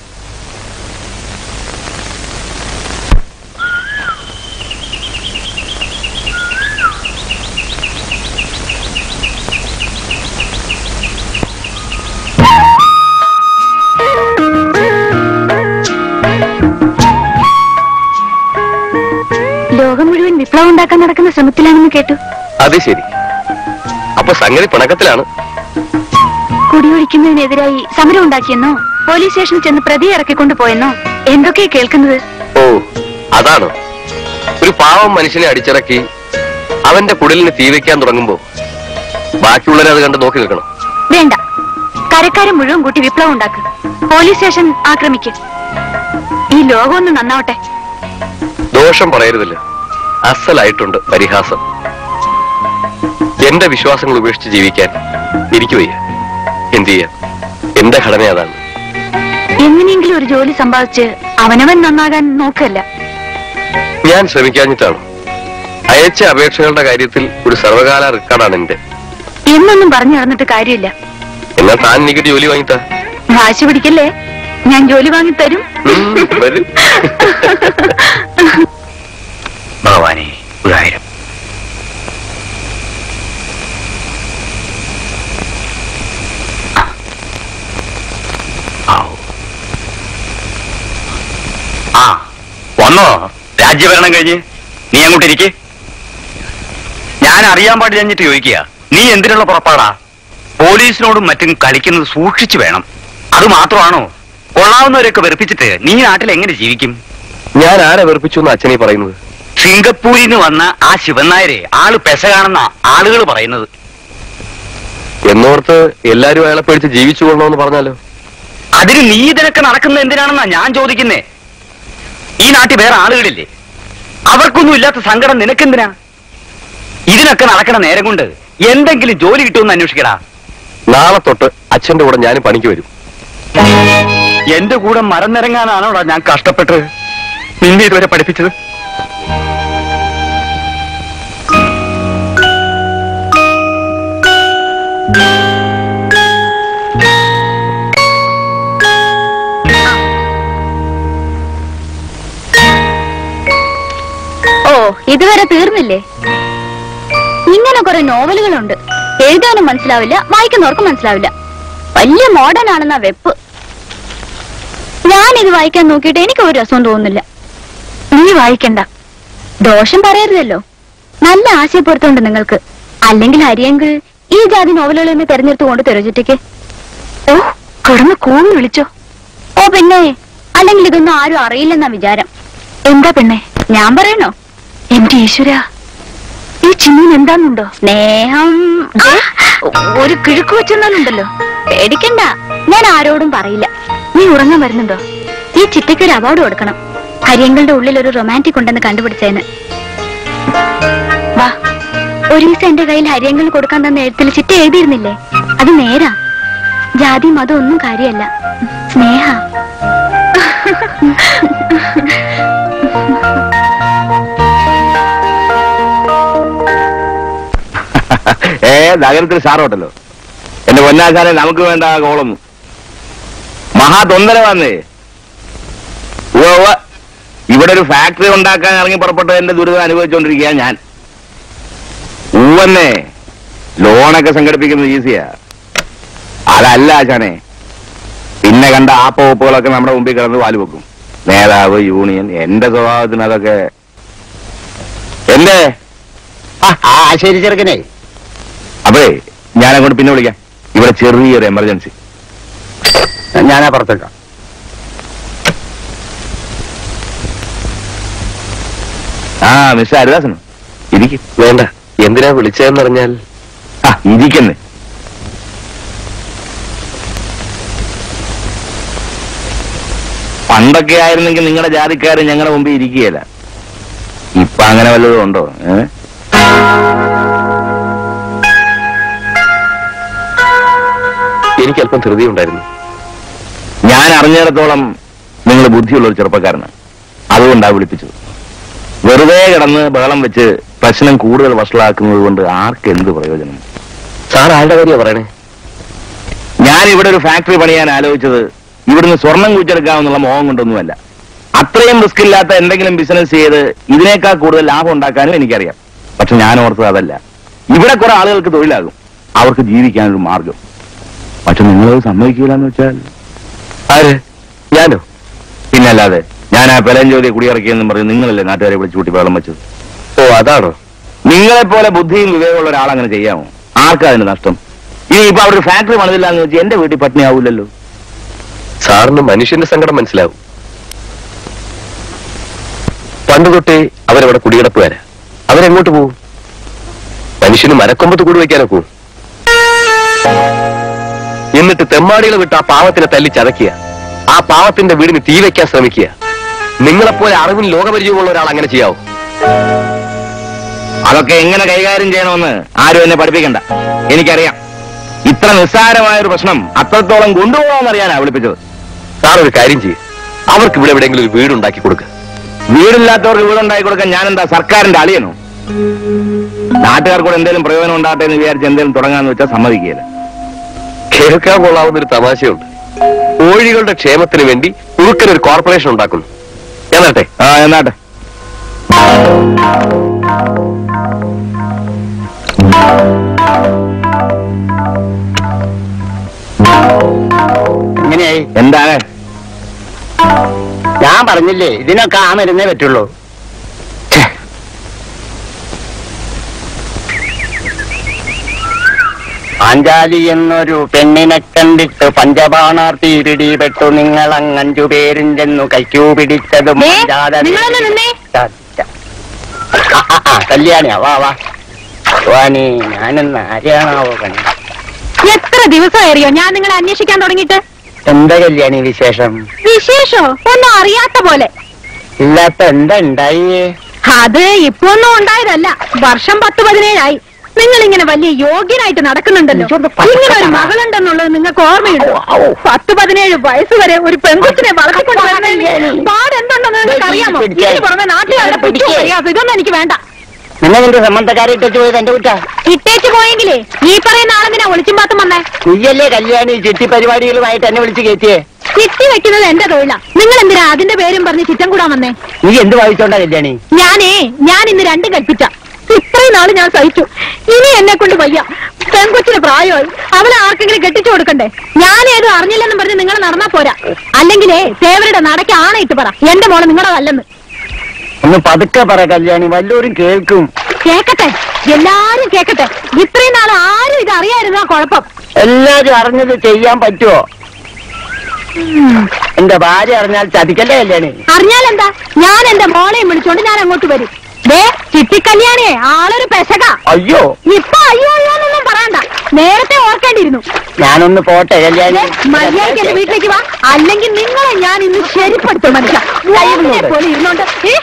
ലോകം മുഴുവൻ വിപ്ലവം ഉണ്ടാക്കാൻ നടക്കുന്ന ശ്രമത്തിലാണെന്ന് കേട്ടു അത് ശരി അപ്പൊ സംഗതി പിണക്കത്തിലാണ് കുടിയൊഴിക്കുന്നതിനെതിരായി സമരം ഉണ്ടാക്കിയെന്നോ പോലീസ് സ്റ്റേഷനിൽ ചെന്ന് പ്രതി ഇറക്കിക്കൊണ്ടു പോയെന്നോ എന്തൊക്കെയാ കേൾക്കുന്നത് ഓ അതാണ് ഒരു പാവം മനുഷ്യനെ അടിച്ചിറക്കി അവന്റെ കുടലിന് തീ വെക്കാൻ തുടങ്ങുമ്പോ ബാക്കിയുള്ളവരെ അത് കണ്ട് നോക്കി നിൽക്കണം വേണ്ട കരക്കാരെ മുഴുവൻ കൂട്ടി വിപ്ലവം ഉണ്ടാക്കുക പോലീസ് സ്റ്റേഷൻ ആക്രമിക്ക് ഈ ലോകം ഒന്ന് നന്നാവട്ടെ ദോഷം പറയരുതല്ലോ അസലായിട്ടുണ്ട് പരിഹാസം എന്റെ വിശ്വാസങ്ങൾ ഉപേക്ഷിച്ച് ജീവിക്കാൻ എനിക്ക് വയ്യ എന്ത് ചെയ്യാൻ എന്റെ ഘടന അതാണ് എങ്ങനെയെങ്കിലും ഒരു ജോലി സമ്പാദിച്ച് അവനവൻ നന്നാകാൻ നോക്കല്ല ഞാൻ ശ്രമിക്കാഞ്ഞിട്ടാണ് അയച്ച അപേക്ഷകളുടെ കാര്യത്തിൽ ഒരു സർവകാല റെക്കോർഡാണ് എന്റെ എന്നൊന്നും പറഞ്ഞു നടന്നിട്ട് കാര്യമില്ല എന്നാൽ താൻ എനിക്കൊരു ജോലി വാങ്ങിത്താ വാശി പിടിക്കല്ലേ ഞാൻ ജോലി വാങ്ങി തരും ഉം, വരൂ. ഭഗവാനെ ഒരായിരം ആവൂ. ആ വന്നോ രാജ്യഭരണം കഴിഞ്ഞ് നീ അങ്ങോട്ട് ഇരിക്കെ ഞാൻ അറിയാൻ പാടില്ലഞ്ഞിട്ട് ചോദിക്കുക നീ എന്തിനുള്ള പുറപ്പാടാ പോലീസിനോടും മറ്റും കളിക്കുന്നത് സൂക്ഷിച്ചു വേണം അത് മാത്രമാണോ കൊള്ളാവുന്നവരൊക്കെ വെറുപ്പിച്ചിട്ട് നീ നാട്ടിൽ എങ്ങനെ ജീവിക്കും ഞാൻ ആരെ വെറുപ്പിച്ചു എന്ന് അച്ഛനീ പറയുന്നത് സിംഗപ്പൂരിൽ നിന്ന് വന്ന ആ ശിവനായരെ ആള് പെശകാണെന്ന ആളുകൾ പറയുന്നത് എന്നോർത്ത് എല്ലാരും അയാളെ പേടിച്ച് ജീവിച്ചു കൊള്ളണമെന്ന് പറഞ്ഞാലോ അതിന് നീ ഇതിനൊക്കെ നടക്കുന്നത് എന്തിനാണെന്നാ ഞാൻ ചോദിക്കുന്നേ ഈ നാട്ടിൽ വേറെ ആളുകളില്ലേ അവർക്കൊന്നും ഇല്ലാത്ത സങ്കടം നിനക്കെന്തിനാ ഇതിനൊക്കെ നടക്കണ നേരം കൊണ്ട് എന്തെങ്കിലും ജോലി കിട്ടുമെന്ന് അന്വേഷിക്കടാ നാളെ തൊട്ട് അച്ഛന്റെ കൂടെ ഞാനും പണിക്ക് വരും എന്റെ കൂടെ മരം നിറങ്ങാനാണോടാ ഞാൻ കഷ്ടപ്പെട്ട് നിന്നെ ഇതുവരെ പഠിപ്പിച്ചത് ഓ ഇതുവരെ തീർന്നില്ലേ ഇങ്ങനെ കുറെ നോവലുകളുണ്ട് എഴുതാനും മനസ്സിലാവില്ല വായിക്കുന്നവർക്ക് മനസ്സിലാവില്ല വലിയ മോഡേൺ ആണെന്ന വെപ്പ് ഞാനിത് വായിക്കാൻ നോക്കിയിട്ട് എനിക്ക് ഒരു രസവും തോന്നുന്നില്ല നീ വായിക്കണ്ട ദോഷം പറയരുതല്ലോ നല്ല ആശയപ്പെടുത്തുണ്ട് നിങ്ങൾക്ക് അല്ലെങ്കിൽ ഹരിയെങ്കിൽ ഈ ജാതി നോവലുകൾ തന്നെ തെരഞ്ഞെടുത്ത് കൊണ്ട് തെരഞ്ഞിട്ടേക്ക് ഓ കിടന്ന് കൂവി വിളിച്ചോ ഓ പിന്നെ അല്ലെങ്കിൽ ഇതൊന്നും ആരും അറിയില്ലെന്നാ വിചാരം എന്താ പെണ്ണെ ഞാൻ പറയണോ എന്റെ ഈശ്വര ഈ ചിന്നിന് എന്താന്നുണ്ടോ സ്നേഹം ആ, ഒരു കിഴുക്ക് വെച്ചെന്നാലുണ്ടല്ലോ പേടിക്കണ്ട ഞാൻ ആരോടും പറയില്ല നീ ഉറങ്ങാൻ വരുന്നുണ്ടോ ഈ ചിറ്റയ്ക്ക് ഒരു അവാർഡ് കൊടുക്കണം ഹരിയങ്ങളുടെ ഉള്ളിൽ ഒരു റൊമാൻറ്റിക് ഉണ്ടെന്ന് കണ്ടുപിടിച്ചതിന് വാ ഒരു ദിവസം എന്റെ കയ്യിൽ ഹരിയങ്ങൾ കൊടുക്കാൻ തന്ന എഴുത്തിൽ ചിറ്റ എഴുതിയിരുന്നില്ലേ അത് നേരാ ജാതി മതം ഒന്നും കാര്യമല്ല സ്നേഹ ഏ നഗരത്തിൽ സാറോട്ടല്ലോ എന്റെ പൊന്നാശാനെ നമുക്ക് വേണ്ട ആ കോളൊന്നും മഹാ തൊന്തര വന്നേ ഉവ്വ ഉവ്വ. ഇവിടെ ഒരു ഫാക്ടറി ഉണ്ടാക്കാൻ ഇറങ്ങി പുറപ്പെട്ട് എന്റെ ദുരിതം അനുഭവിച്ചുകൊണ്ടിരിക്കുക ഞാൻ ഉവ്വന്നെ ലോണൊക്കെ സംഘടിപ്പിക്കുന്നത് ഈസിയാ അതല്ല ആശാനെ പിന്നെ കണ്ട ആപ്പ ഒപ്പുകളൊക്കെ നമ്മുടെ മുമ്പിൽ കിടന്ന് വാല് വെക്കും നേതാവ് യൂണിയൻ എന്റെ സ്വഭാവത്തിന് അതൊക്കെ എന്റെ ആ, ആ ശരി ചെറുക്കനെ അപ്പേ ഞാൻ അങ്ങോട്ട് പിന്നെ വിളിക്കാം ഇവിടെ ചെറിയൊരു എമർജൻസി ഞാനാ പുറത്തേക്കാം ആ മിസ്റ്റർ ഹരിദാസൻ ഇരിക്കും വേണ്ട എന്തിനാ വിളിച്ചതെന്നറിഞ്ഞാൽ ആ ഇരിക്കുന്നേ പണ്ടൊക്കെ ആയിരുന്നെങ്കിൽ നിങ്ങളുടെ ജാതിക്കാര് ഞങ്ങളുടെ മുമ്പിൽ ഇരിക്കുകയില്ല ഇപ്പൊ അങ്ങനെ വല്ലതും ഉണ്ടോ ഏ എനിക്ക് അല്പം ധൃതിയുണ്ടായിരുന്നു ഞാൻ അറിഞ്ഞിടത്തോളം നിങ്ങൾ ബുദ്ധിയുള്ള ഒരു ചെറുപ്പക്കാരനാണ് അതുകൊണ്ടാ വിളിപ്പിച്ചത് വെറുതെ കിടന്ന് ബഹളം വെച്ച് പ്രശ്നം കൂടുതൽ വഷളാക്കുന്നത് കൊണ്ട് ആർക്ക് എന്ത് പ്രയോജനം സാർ ആരുടെ കാര്യ പറയണേ ഞാൻ ഇവിടെ ഒരു ഫാക്ടറി പണിയാൻ ആലോചിച്ചത് ഇവിടുന്ന് സ്വർണം കുഴിച്ചെടുക്കാമെന്നുള്ള മോഹം കൊണ്ടൊന്നുമല്ല അത്രയും റിസ്ക് ഇല്ലാത്ത എന്തെങ്കിലും ബിസിനസ് ചെയ്ത് ഇതിനേക്കാൾ കൂടുതൽ ലാഭം ഉണ്ടാക്കാനും എനിക്കറിയാം പക്ഷെ ഞാൻ ഓർത്തത് അതല്ല ഇവിടെ കുറെ ആളുകൾക്ക് തൊഴിലാകും അവർക്ക് ജീവിക്കാനൊരു മാർഗം പക്ഷെ നിങ്ങളത് സമ്മതിക്കില്ല എന്ന് വെച്ചാൽ ആര് ഞാനോ പിന്നല്ലാതെ ഞാൻ ആ പെലഞ്ചോതി കുടിയിറക്കിയെന്നും പറഞ്ഞ് നിങ്ങളല്ലേ നാട്ടുകാരെ വിളിച്ചു കൂട്ടി വെള്ളം വെച്ചത് ഓ അതാണോ നിങ്ങളെപ്പോലെ ബുദ്ധിയും വിവേകമുള്ള ഒരാളങ്ങനെ ചെയ്യാമോ ആർക്കാ അതിന് നഷ്ടം ഇനി ഇപ്പൊ അവിടെ ഒരു ഫാക്ടറി പണിതില്ല എന്ന് വെച്ചാൽ എന്റെ വീട്ടിൽ പട്ടിണി ആവൂലല്ലോ സാറിന് മനുഷ്യന്റെ സങ്കടം മനസ്സിലാവും പണ്ട് തൊട്ടേ അവരവിടെ കുടികിടപ്പുകാരാ അവരെങ്ങോട്ട് പോവും മനുഷ്യന് മരക്കൊമ്പത്ത് കൂടി വയ്ക്കാനൊക്കെ എന്നിട്ട് തെമ്മാടികളെ വിട്ട് ആ പാവത്തിനെ തല്ലി ചതയ്ക്കുക ആ പാവത്തിന്റെ വീടിന് തീ വയ്ക്കാൻ ശ്രമിക്കുക നിങ്ങളെപ്പോലെ അറിവിന് ലോകപരിചയമുള്ള ഒരാൾ അങ്ങനെ ചെയ്യാവോ അതൊക്കെ എങ്ങനെ കൈകാര്യം ചെയ്യണമെന്ന് ആരും എന്നെ പഠിപ്പിക്കണ്ട എനിക്കറിയാം ഇത്ര നിസ്സാരമായ ഒരു പ്രശ്നം അത്രത്തോളം കൊണ്ടുപോകാമെന്നറിയാനാ വിളിപ്പിച്ചത് സാർ ഒരു കാര്യം ചെയ്യും അവർക്ക് ഇവിടെ എവിടെയെങ്കിലും ഒരു വീടുണ്ടാക്കി കൊടുക്കുക വീടില്ലാത്തവർക്ക് വീടുണ്ടാക്കി കൊടുക്കാൻ ഞാൻ എന്താ സർക്കാരിന്റെ അളിയനോ നാട്ടുകാർക്ക് കൂടെ എന്തെങ്കിലും പ്രയോജനം ഉണ്ടാകട്ടെ എന്ന് വിചാരിച്ച് എന്തെങ്കിലും തുടങ്ങാന്ന് വെച്ചാൽ സമ്മതിക്കുകയില്ല കേൾക്കാൻ കൊള്ളാവുന്ന ഒരു തമാശയുണ്ട് കോഴികളുടെ ക്ഷേമത്തിന് വേണ്ടി കുറുക്കൻ ഒരു കോർപ്പറേഷൻ ഉണ്ടാക്കുന്നു ഞാൻ വരട്ടെ ആ എന്നാട്ടെ എങ്ങനെയായി എന്താണ് ഞാൻ പറഞ്ഞില്ലേ ഇതിനൊക്കെ ആ മരുന്നേ പറ്റുള്ളൂ പാഞ്ചാലി എന്നൊരു പെണ്ണിനെ കണ്ടിട്ട് പഞ്ചബാണാർത്തി പിടിപെട്ടു നിങ്ങൾ അങ്ങഞ്ചു പേരും ചെന്നു കൈക്കൂ പിടിച്ചതും ദേ, പാഞ്ചാല നിങ്ങളൊന്ന് നിന്നേ. ആ, ആ, ആ, കല്യാണിയാ വാ വാ വാണി ഞാനെന്ന് ആരെയാണാവോ കണി എത്ര ദിവസം അറിയോ ഞാൻ നിങ്ങളെ അന്വേഷിക്കാൻ തുടങ്ങിയിട്ട് എന്താ കല്യാണി വിശേഷം വിശേഷോ ഒന്നും അറിയാത്ത പോലെ ഇല്ലാത്ത എന്താ ഉണ്ടായേ അത് ഇപ്പൊ ഒന്നും ഉണ്ടായതല്ല വർഷം പത്ത് പതിനേഴായി നിങ്ങൾ ഇങ്ങനെ വലിയ യോഗ്യനായിട്ട് നടക്കുന്നുണ്ടല്ലോ ഇതൊന്ന് പച്ചക്കറി ഇങ്ങനെ ഒരു ആണ്. മകളുണ്ടെന്നുള്ളത് നിങ്ങൾക്ക് ഓർമ്മയുണ്ടോ ഔ, ഔ. പത്ത് പതിനേഴ് വയസ്സ് വരെ ഒരു പെൺകുച്ചിനെ വളർത്തിക്കൊണ്ട് വരുന്നതിന് പാടെന്തുണ്ടെന്ന് നിങ്ങൾക്ക് അറിയാമോ പിടിക്കാൻ. ഇതിന് പുറമെ നാട്ടുകാരുടെ പുച്ഛവും പിടിക്കാൻ. പരിഹാസം ഇതൊന്നും എനിക്ക് വേണ്ട നിങ്ങൾ നിന്റെ സംബന്ധക്കാരെ ഇട്ടു പോയത് എന്റെ കുറ്റ ഇട്ടേച്ച് പോയെങ്കിലേ ഈ പറയുന്ന ആളെന്തിനാ ഒളിച്ചും പാത്തും വന്നേ നീയല്ലേ കല്യാണി ചിട്ടി പരിപാടികളുമായിട്ട് എന്നെ വിളിച്ച് കയറ്റിയേ ചിട്ടി വെക്കുന്നത് എന്റെ തൊഴിലാ നിങ്ങൾ എന്തിനാ അതിന്റെ പേരും പറഞ്ഞ് ചിറ്റം കൂടാൻ വന്നേ നീ എന്ത് വായിച്ചോണ്ടാ കല്യാണി ഞാനേ ഞാൻ ഇന്ന് രണ്ടും കൽപ്പിച്ച ഇത്രയും നാള് ഞാൻ സഹിച്ചു ഇനി എന്നെ കൊണ്ട് വയ്യ പെൺകൊച്ചിന് പ്രായമായി അവളെ ആർക്കെങ്കിലും കെട്ടിച്ചു കൊടുക്കണ്ടേ ഞാൻ ഏതും അറിഞ്ഞില്ലെന്നും പറഞ്ഞ് നിങ്ങൾ നടന്നാ പോരാ അല്ലെങ്കിലേ തേവരുടെ നടക്ക് ആണയിട്ട് പറ എന്റെ മോള് നിങ്ങളുടെ അല്ലെന്ന് ഒന്ന് പതുക്കെ പറ കല്യാണി വല്ലവരും കേൾക്കും കേക്കട്ടെ എല്ലാരും കേക്കട്ടെ ഇത്രയും നാൾ ആരും ഇത് അറിയായിരുന്നാ കുഴപ്പം എല്ലാരും അറിഞ്ഞത് ചെയ്യാൻ പറ്റുമോ എന്റെ ഭാര്യ അറിഞ്ഞാൽ ചതിക്കല്ലേ കല്യാണി അറിഞ്ഞാലെന്താ ഞാൻ എന്റെ മോളെയും വിളിച്ചോണ്ട് ഞാൻ അങ്ങോട്ട് വരും ദേ ചിട്ടിക്കല്യാണിയെ ആളൊരു പെശക അയ്യോ ഇപ്പൊ അയ്യോ അയ്യോ എന്നൊന്നും പറയണ്ട നേരത്തെ ഓർക്കേണ്ടിയിരുന്നു ഞാനൊന്ന് പോട്ടെ കല്യാണി മര്യാദയ്ക്ക് എന്റെ വീട്ടിലേക്ക് വാ അല്ലെങ്കിൽ നിങ്ങളെ ഞാൻ ഇന്ന് ശരിപ്പെടുത്തും മനുഷ്യ വയറിനെ പോലെ ഇരുന്നോണ്ട് ഏ?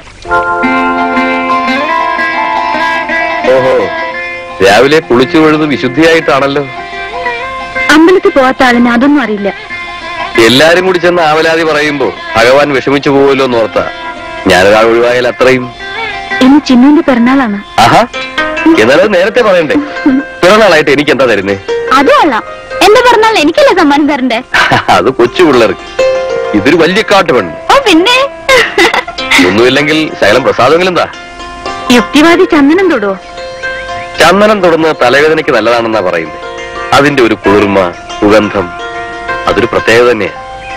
ഓഹോ രാവിലെ കുളിച്ചു വീഴുന്നത് വിശുദ്ധിയായിട്ടാണല്ലോ അമ്പലത്തിൽ പോവാത്ത ആളിന് അതൊന്നും അറിയില്ല എല്ലാരും കൂടി ചെന്ന് ആവലാതി പറയുമ്പോ ഭഗവാൻ വിഷമിച്ചു പോവുമല്ലോ എന്ന് ഓർത്താ ഞാനൊരാൾ ഒഴിവായാൽ അത്രയും ഇന്ന് ചിന്നുവിന്റെ പിറന്നാളാണ് ആഹാ എന്നാലും നേരത്തെ പറയണ്ടേ പിറന്നാളായിട്ട് എനിക്ക് എന്താ തരുന്നേ അത് കൊള്ളാം എന്റെ പിറന്നാൾ എനിക്കല്ലേ സമ്മാനം തരണ്ടേ അത് കൊച്ചു പിള്ളേർക്ക് ഇതൊരു വലിയ കാട്ട് പെണ്ണ് ഓ പിന്നെ ഒന്നുമില്ലെങ്കിൽ ശകലം പ്രസാദമെങ്കിലും എന്താ യുക്തിവാദി ചന്ദനം തൊടുവോ ചന്ദനം തൊടുന്ന തലവേദനയ്ക്ക് നല്ലതാണെന്നാ പറയുന്നത് അതിന്റെ ഒരു കുളിർമ സുഗന്ധം അതൊരു പ്രത്യേകത തന്നെയാ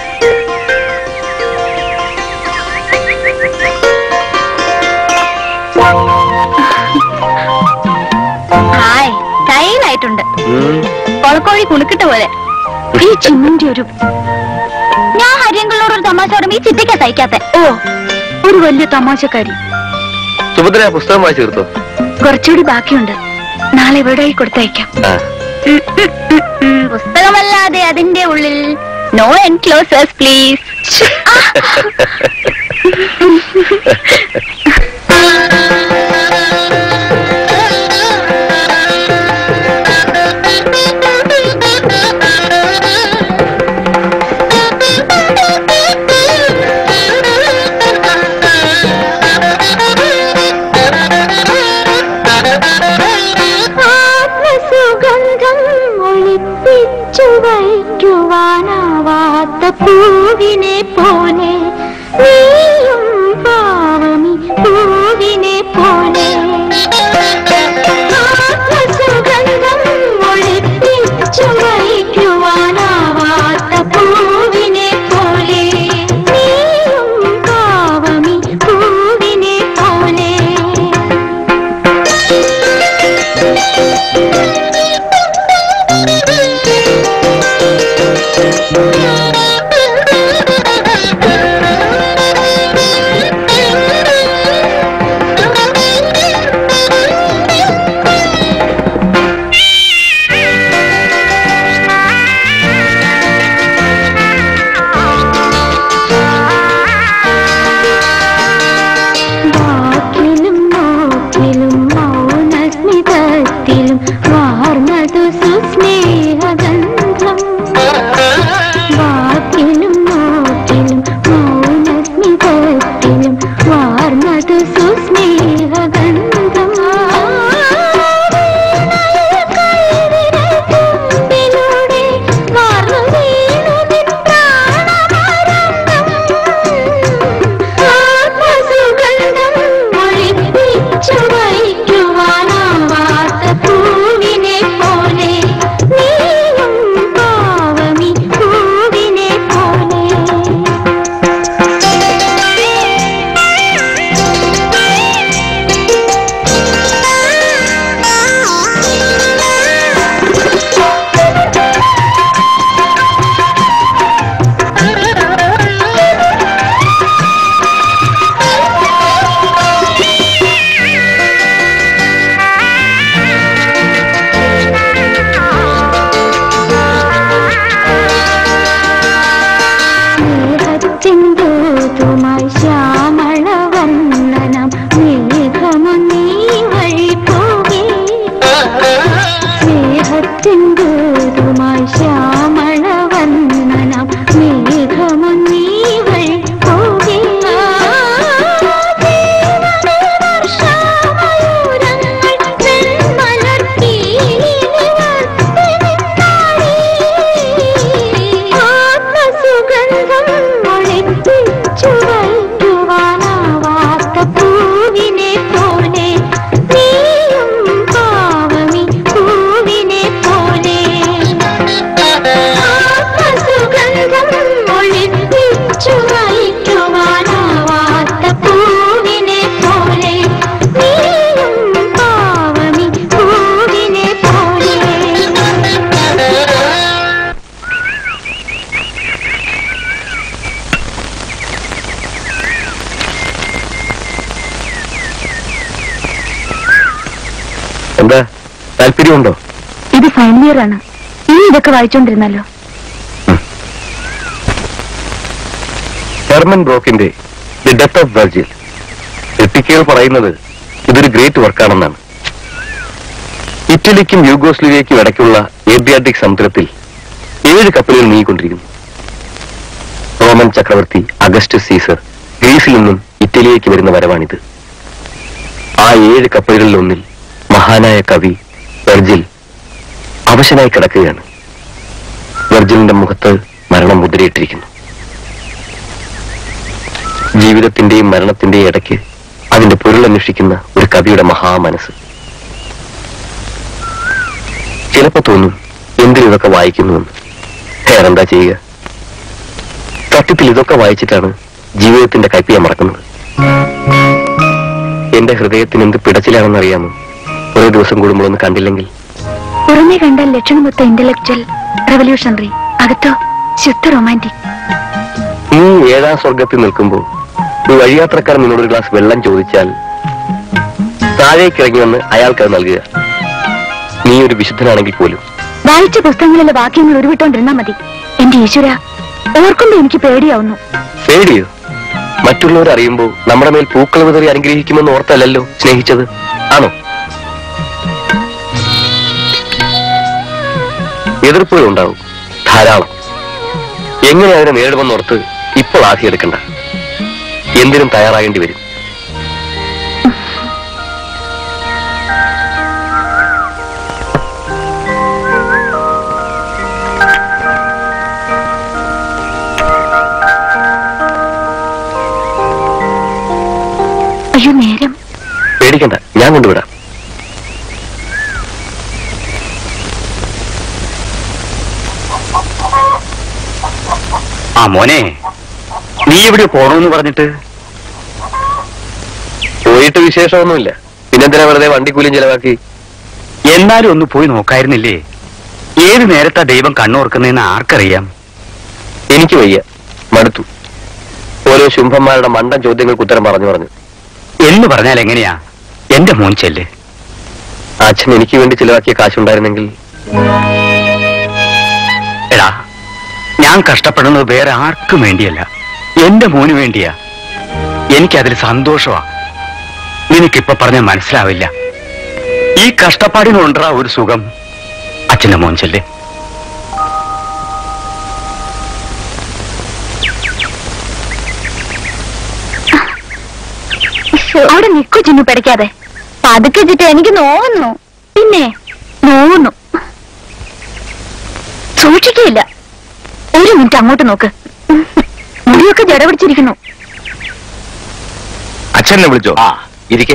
ഹായ് സ്റ്റൈലായിട്ടുണ്ട് കൊളക്കോഴി കുണുക്കിട്ട പോലെ ഈ ചിന്നിന്റെ ഒരു ഞാൻ ഹരിയങ്കളോട് ഒരു തമാശ പറയുമ്പോ ഈ ചിറ്റയ്ക്കാ സഹിക്കാത്ത ഓ ഒരു വലിയ തമാശക്കാരി സുഭദ്ര ആ പുസ്തകം വായിച്ചു തീർത്തോ കുറച്ചുകൂടി ബാക്കിയുണ്ട് നാളെ എവിടെയായി കൊടുത്തയക്കാം ആ പുസ്തകമല്ലാതെ അതിന്റെ ഉള്ളിൽ നോ എൻക്ലോസേഴ്സ് പ്ലീസ് പൂവിനെ പോലെ നീയും പാവമി പൂവിനെ പോലെ ആത്മസുഗന്ധം ഒളിപ്പിച്ചു വഹിക്കുവാനാവാത്ത പൂവിനെ പോലെ നീയും പാവമി പൂവിനെ പോലെ വാക്കിലും നോക്കിലും മൗനസ്മിതത്തിലും വാർന്നതു സുസ്നേഹഗന്ധം വാക്കിലും നോക്കിലും മൗനസ്മിതത്തിലും വാർന്നതു സുസ്നേഹഗന്ധം കൈവിരൽത്തുമ്പിലൂടെ വാർന്നു വീണു നിൻ പ്രാണമരംഗം ആത്മസുഗന്ധം ഒളിപ്പിച്ചു വഹിക്കുവാനാവാത്ത പൂവിനെ പോലെ നീയും പാവമി പൂവിനെ പോലെ സ്നേഹത്തിൻ്റൂതുമായി ശ്യാമളവർണ്ണനം മേഘമൊന്നീ വഴി പോകേ സ്നേഹത്തിൻ്റൂതുമായി ശ്യാമളവർണ്ണനം മേഘമൊന്നീ വഴി പോകേ വർഷമയൂരങ്ങൾ ആത്മസുഗന്ധം ഒളിപ്പിച്ചു വയ്ക്കുവാനാവാത്ത പൂവിനെ പോലെ നീയും പാവമി പൂവിനെ പോലെ ആത്മസുഗന്ധം ഒളിപ്പിച്ചു വയ്ക്കുവാനാവാത്ത പൂവിനെ പോലെ നീയും പാവമി പൂവിനെ പോലെ എന്താ താല്പര്യമുണ്ടോ ഇത് ഫൈനൽ ഇയർ ആണ് ഇനി ഇതൊക്കെ വായിച്ചോണ്ടിരുന്നല്ലോ ഹെർമൻ ബ്രോക്കിന്റെ ദി ഡെത്ത് ഓഫ് വെർജിൽ ക്രിട്ടിക്കുകൾ പറയുന്നത് ഇതൊരു ഗ്രേറ്റ് വർക്കാണെന്നാണ് ഇറ്റലിക്കും യൂഗോസ്ലിവിയയ്ക്കും ഇടയ്ക്കുള്ള ഏബ്യാറ്റിക് സമുദ്രത്തിൽ ഏഴ് കപ്പലുകൾ നീങ്ങിക്കൊണ്ടിരിക്കുന്നു റോമൻ ചക്രവർത്തി അഗസ്റ്റസ് സീസർ ഗ്രീസിൽ നിന്നും ഇറ്റലിയിലേക്ക് വരുന്ന വരവാണിത് ആ ഏഴ് കപ്പലുകളിൽ ഒന്നിൽ മഹാനായ കവി വെർജിൽ അവശനായി കിടക്കുകയാണ് വെർജിലിന്റെ മുഖത്ത് മരണം മുദ്രയിട്ടിരിക്കുന്നു ജീവിതത്തിന്റെയും മരണത്തിന്റെയും ഇടയ്ക്ക് അതിന്റെ പൊരുൾ അന്വേഷിക്കുന്ന ഒരു കവിയുടെ മഹാമനസ് ചിലപ്പോ തോന്നും എന്തിനും ഇതൊക്കെ വായിക്കുന്നുവെന്ന് വേറെന്താ ചെയ്യുക സത്യത്തിൽ ഇതൊക്കെ വായിച്ചിട്ടാണ് ജീവിതത്തിന്റെ കയ്പ് ഞാൻ മറക്കുന്നത് എന്റെ ഹൃദയത്തിന് എന്ത് പിടച്ചിലാണെന്നറിയാമോ ഓരോ ദിവസം കൂടുമ്പോൾ ഒന്ന് കണ്ടില്ലെങ്കിൽ പുറമേ കണ്ടാൽ ലക്ഷണമൊത്ത ഇന്റലക്ച്വൽ റവല്യൂഷണറി അകത്തോ ശുദ്ധ റൊമാൻറ്റിക് നീ ഏഴാം സ്വർഗത്തിൽ നിൽക്കുമ്പോൾ ഒരു വഴിയാത്രക്കാരൻ നിന്നോട് ഒരു ഗ്ലാസ് വെള്ളം ചോദിച്ചാൽ താഴേക്ക് ഇറങ്ങി വന്ന് അയാൾക്കത് നൽകുക നീ ഒരു വിശുദ്ധനാണെങ്കിൽ പോലും വായിച്ച പുസ്തകങ്ങളിലെ വാക്യങ്ങൾ ഉരുവിട്ടോണ്ടിരുന്നാ മതി എന്റെ ഈശ്വര ഓർക്കുമ്പോ എനിക്ക് പേടിയാവുന്നു പേടിയോ മറ്റുള്ളവർ അറിയുമ്പോൾ നമ്മുടെ മേൽ പൂക്കൾ വിതറി അനുഗ്രഹിക്കുമെന്ന് ഓർത്തല്ലല്ലോ സ്നേഹിച്ചത് ആണോ എതിർപ്പുകൾ ഉണ്ടാവും ധാരാളം എങ്ങനെ അതിനെ നേരിടുമെന്നോർത്ത് ഇപ്പോൾ ആധിയെടുക്കണ്ട എന്തിനും തയ്യാറാകേണ്ടി വരും നേരം പേടിക്കണ്ട ഞാൻ കൊണ്ടുവിടാം ആ മോനെ നീ എവിടെ പോണോന്ന് പറഞ്ഞിട്ട് പോയിട്ട് വിശേഷമൊന്നുമില്ല പിന്നെന്തിനാ വെറുതെ വണ്ടിക്കൂലിയും ചെലവാക്കി എന്നാലും ഒന്ന് പോയി നോക്കായിരുന്നില്ലേ ഏത് നേരത്താ ദൈവം കണ്ണോർക്കുന്നതെന്ന് ആർക്കറിയാം എനിക്ക് വയ്യ മടുത്തു ഓരോ ശുംഭന്മാരുടെ മണ്ടൻ ചോദ്യങ്ങൾക്ക് ഉത്തരം പറഞ്ഞു പറഞ്ഞു എന്ന് പറഞ്ഞാൽ എങ്ങനെയാ എന്റെ മോൻ ചെല്ല് അച്ഛൻ എനിക്ക് വേണ്ടി ചിലവാക്കിയ കാശുണ്ടായിരുന്നെങ്കിൽ എടാ ഞാൻ കഷ്ടപ്പെടുന്നത് വേറെ ആർക്കും വേണ്ടിയല്ല എന്റെ മോന് വേണ്ടിയാ എനിക്കതിൽ സന്തോഷമാ നിനക്കിപ്പൊ പറഞ്ഞാൽ മനസ്സിലാവില്ല ഈ കഷ്ടപ്പാടിനുണ്ടാ ഒരു സുഖം അച്ഛന്റെ മോൻ ചെല്ലേ അവിടെ നിക്കു ചിന്നു പിടയ്ക്കാതെ പതുക്കെ ചിട്ട് എനിക്ക് നോവുന്നു പിന്നെ നോവുന്നു സൂക്ഷിക്കയില്ല ഒരു മിനിറ്റ് അങ്ങോട്ട് നോക്ക് മുടിയൊക്കെ ജട പിടിച്ചിരിക്കുന്നു അച്ഛനെ വിളിച്ചോ ആ ഇരിക്കെ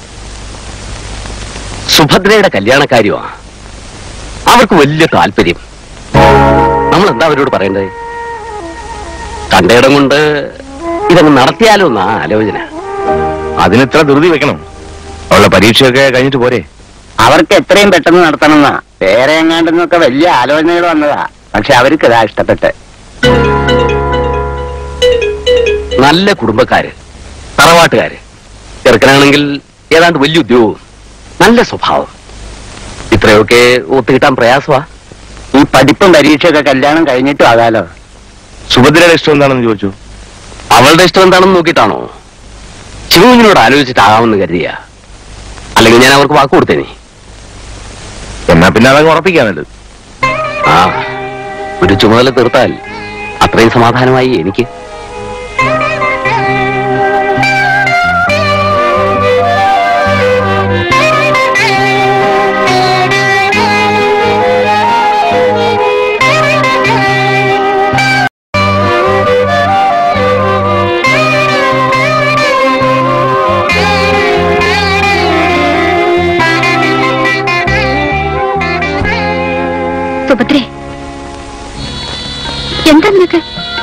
സുഭദ്രയുടെ കല്യാണക്കാര്യമാ അവർക്ക് വലിയ താല്പര്യം നമ്മൾ എന്താ അവരോട് പറയണ്ടേ കണ്ടയിടം കൊണ്ട് ഇതങ്ങ് നടത്തിയാലോ എന്നാ ആലോചന അതിന് ഇത്ര ധൃതി വെക്കണം അവളുടെ പരീക്ഷയൊക്കെ കഴിഞ്ഞിട്ട് പോരെ അവർക്ക് എത്രയും പെട്ടെന്ന് നടത്തണമെന്നാ വേറെ എങ്ങാണ്ടെന്നൊക്കെ വലിയ ആലോചനകൾ വന്നതാ പക്ഷെ അവർക്ക് ഇതാ ഇഷ്ടപ്പെട്ട് നല്ല കുടുംബക്കാര് തറവാട്ടുകാര് ചെറുക്കനാണെങ്കിൽ ഏതാണ്ട് വലിയ ഉദ്യോഗവും നല്ല സ്വഭാവം ഇത്രയൊക്കെ ഒത്തുകിട്ടാൻ പ്രയാസമാ ഈ പഠിപ്പും പരീക്ഷയൊക്കെ കല്യാണം കഴിഞ്ഞിട്ടും ആകാലോ സുഭദ്രയുടെ ഇഷ്ടം എന്താണെന്ന് ചോദിച്ചു അവളുടെ ഇഷ്ടം എന്താണെന്ന് നോക്കിയിട്ടാണോ ശിവനിനോട് ആലോചിച്ചിട്ടാകാമെന്ന് കരുതിയ അല്ലെങ്കിൽ ഞാൻ അവർക്ക് വാക്ക് കൊടുത്തേനെ എന്നാ പിന്നെ അതങ്ങ് ഉറപ്പിക്കാൻ നല്ലത് ആ ഒരു ചുമതല തീർത്താൽ അത്രയും സമാധാനമായി എനിക്ക് സുഭദ്രേ എന്താ നിനക്ക്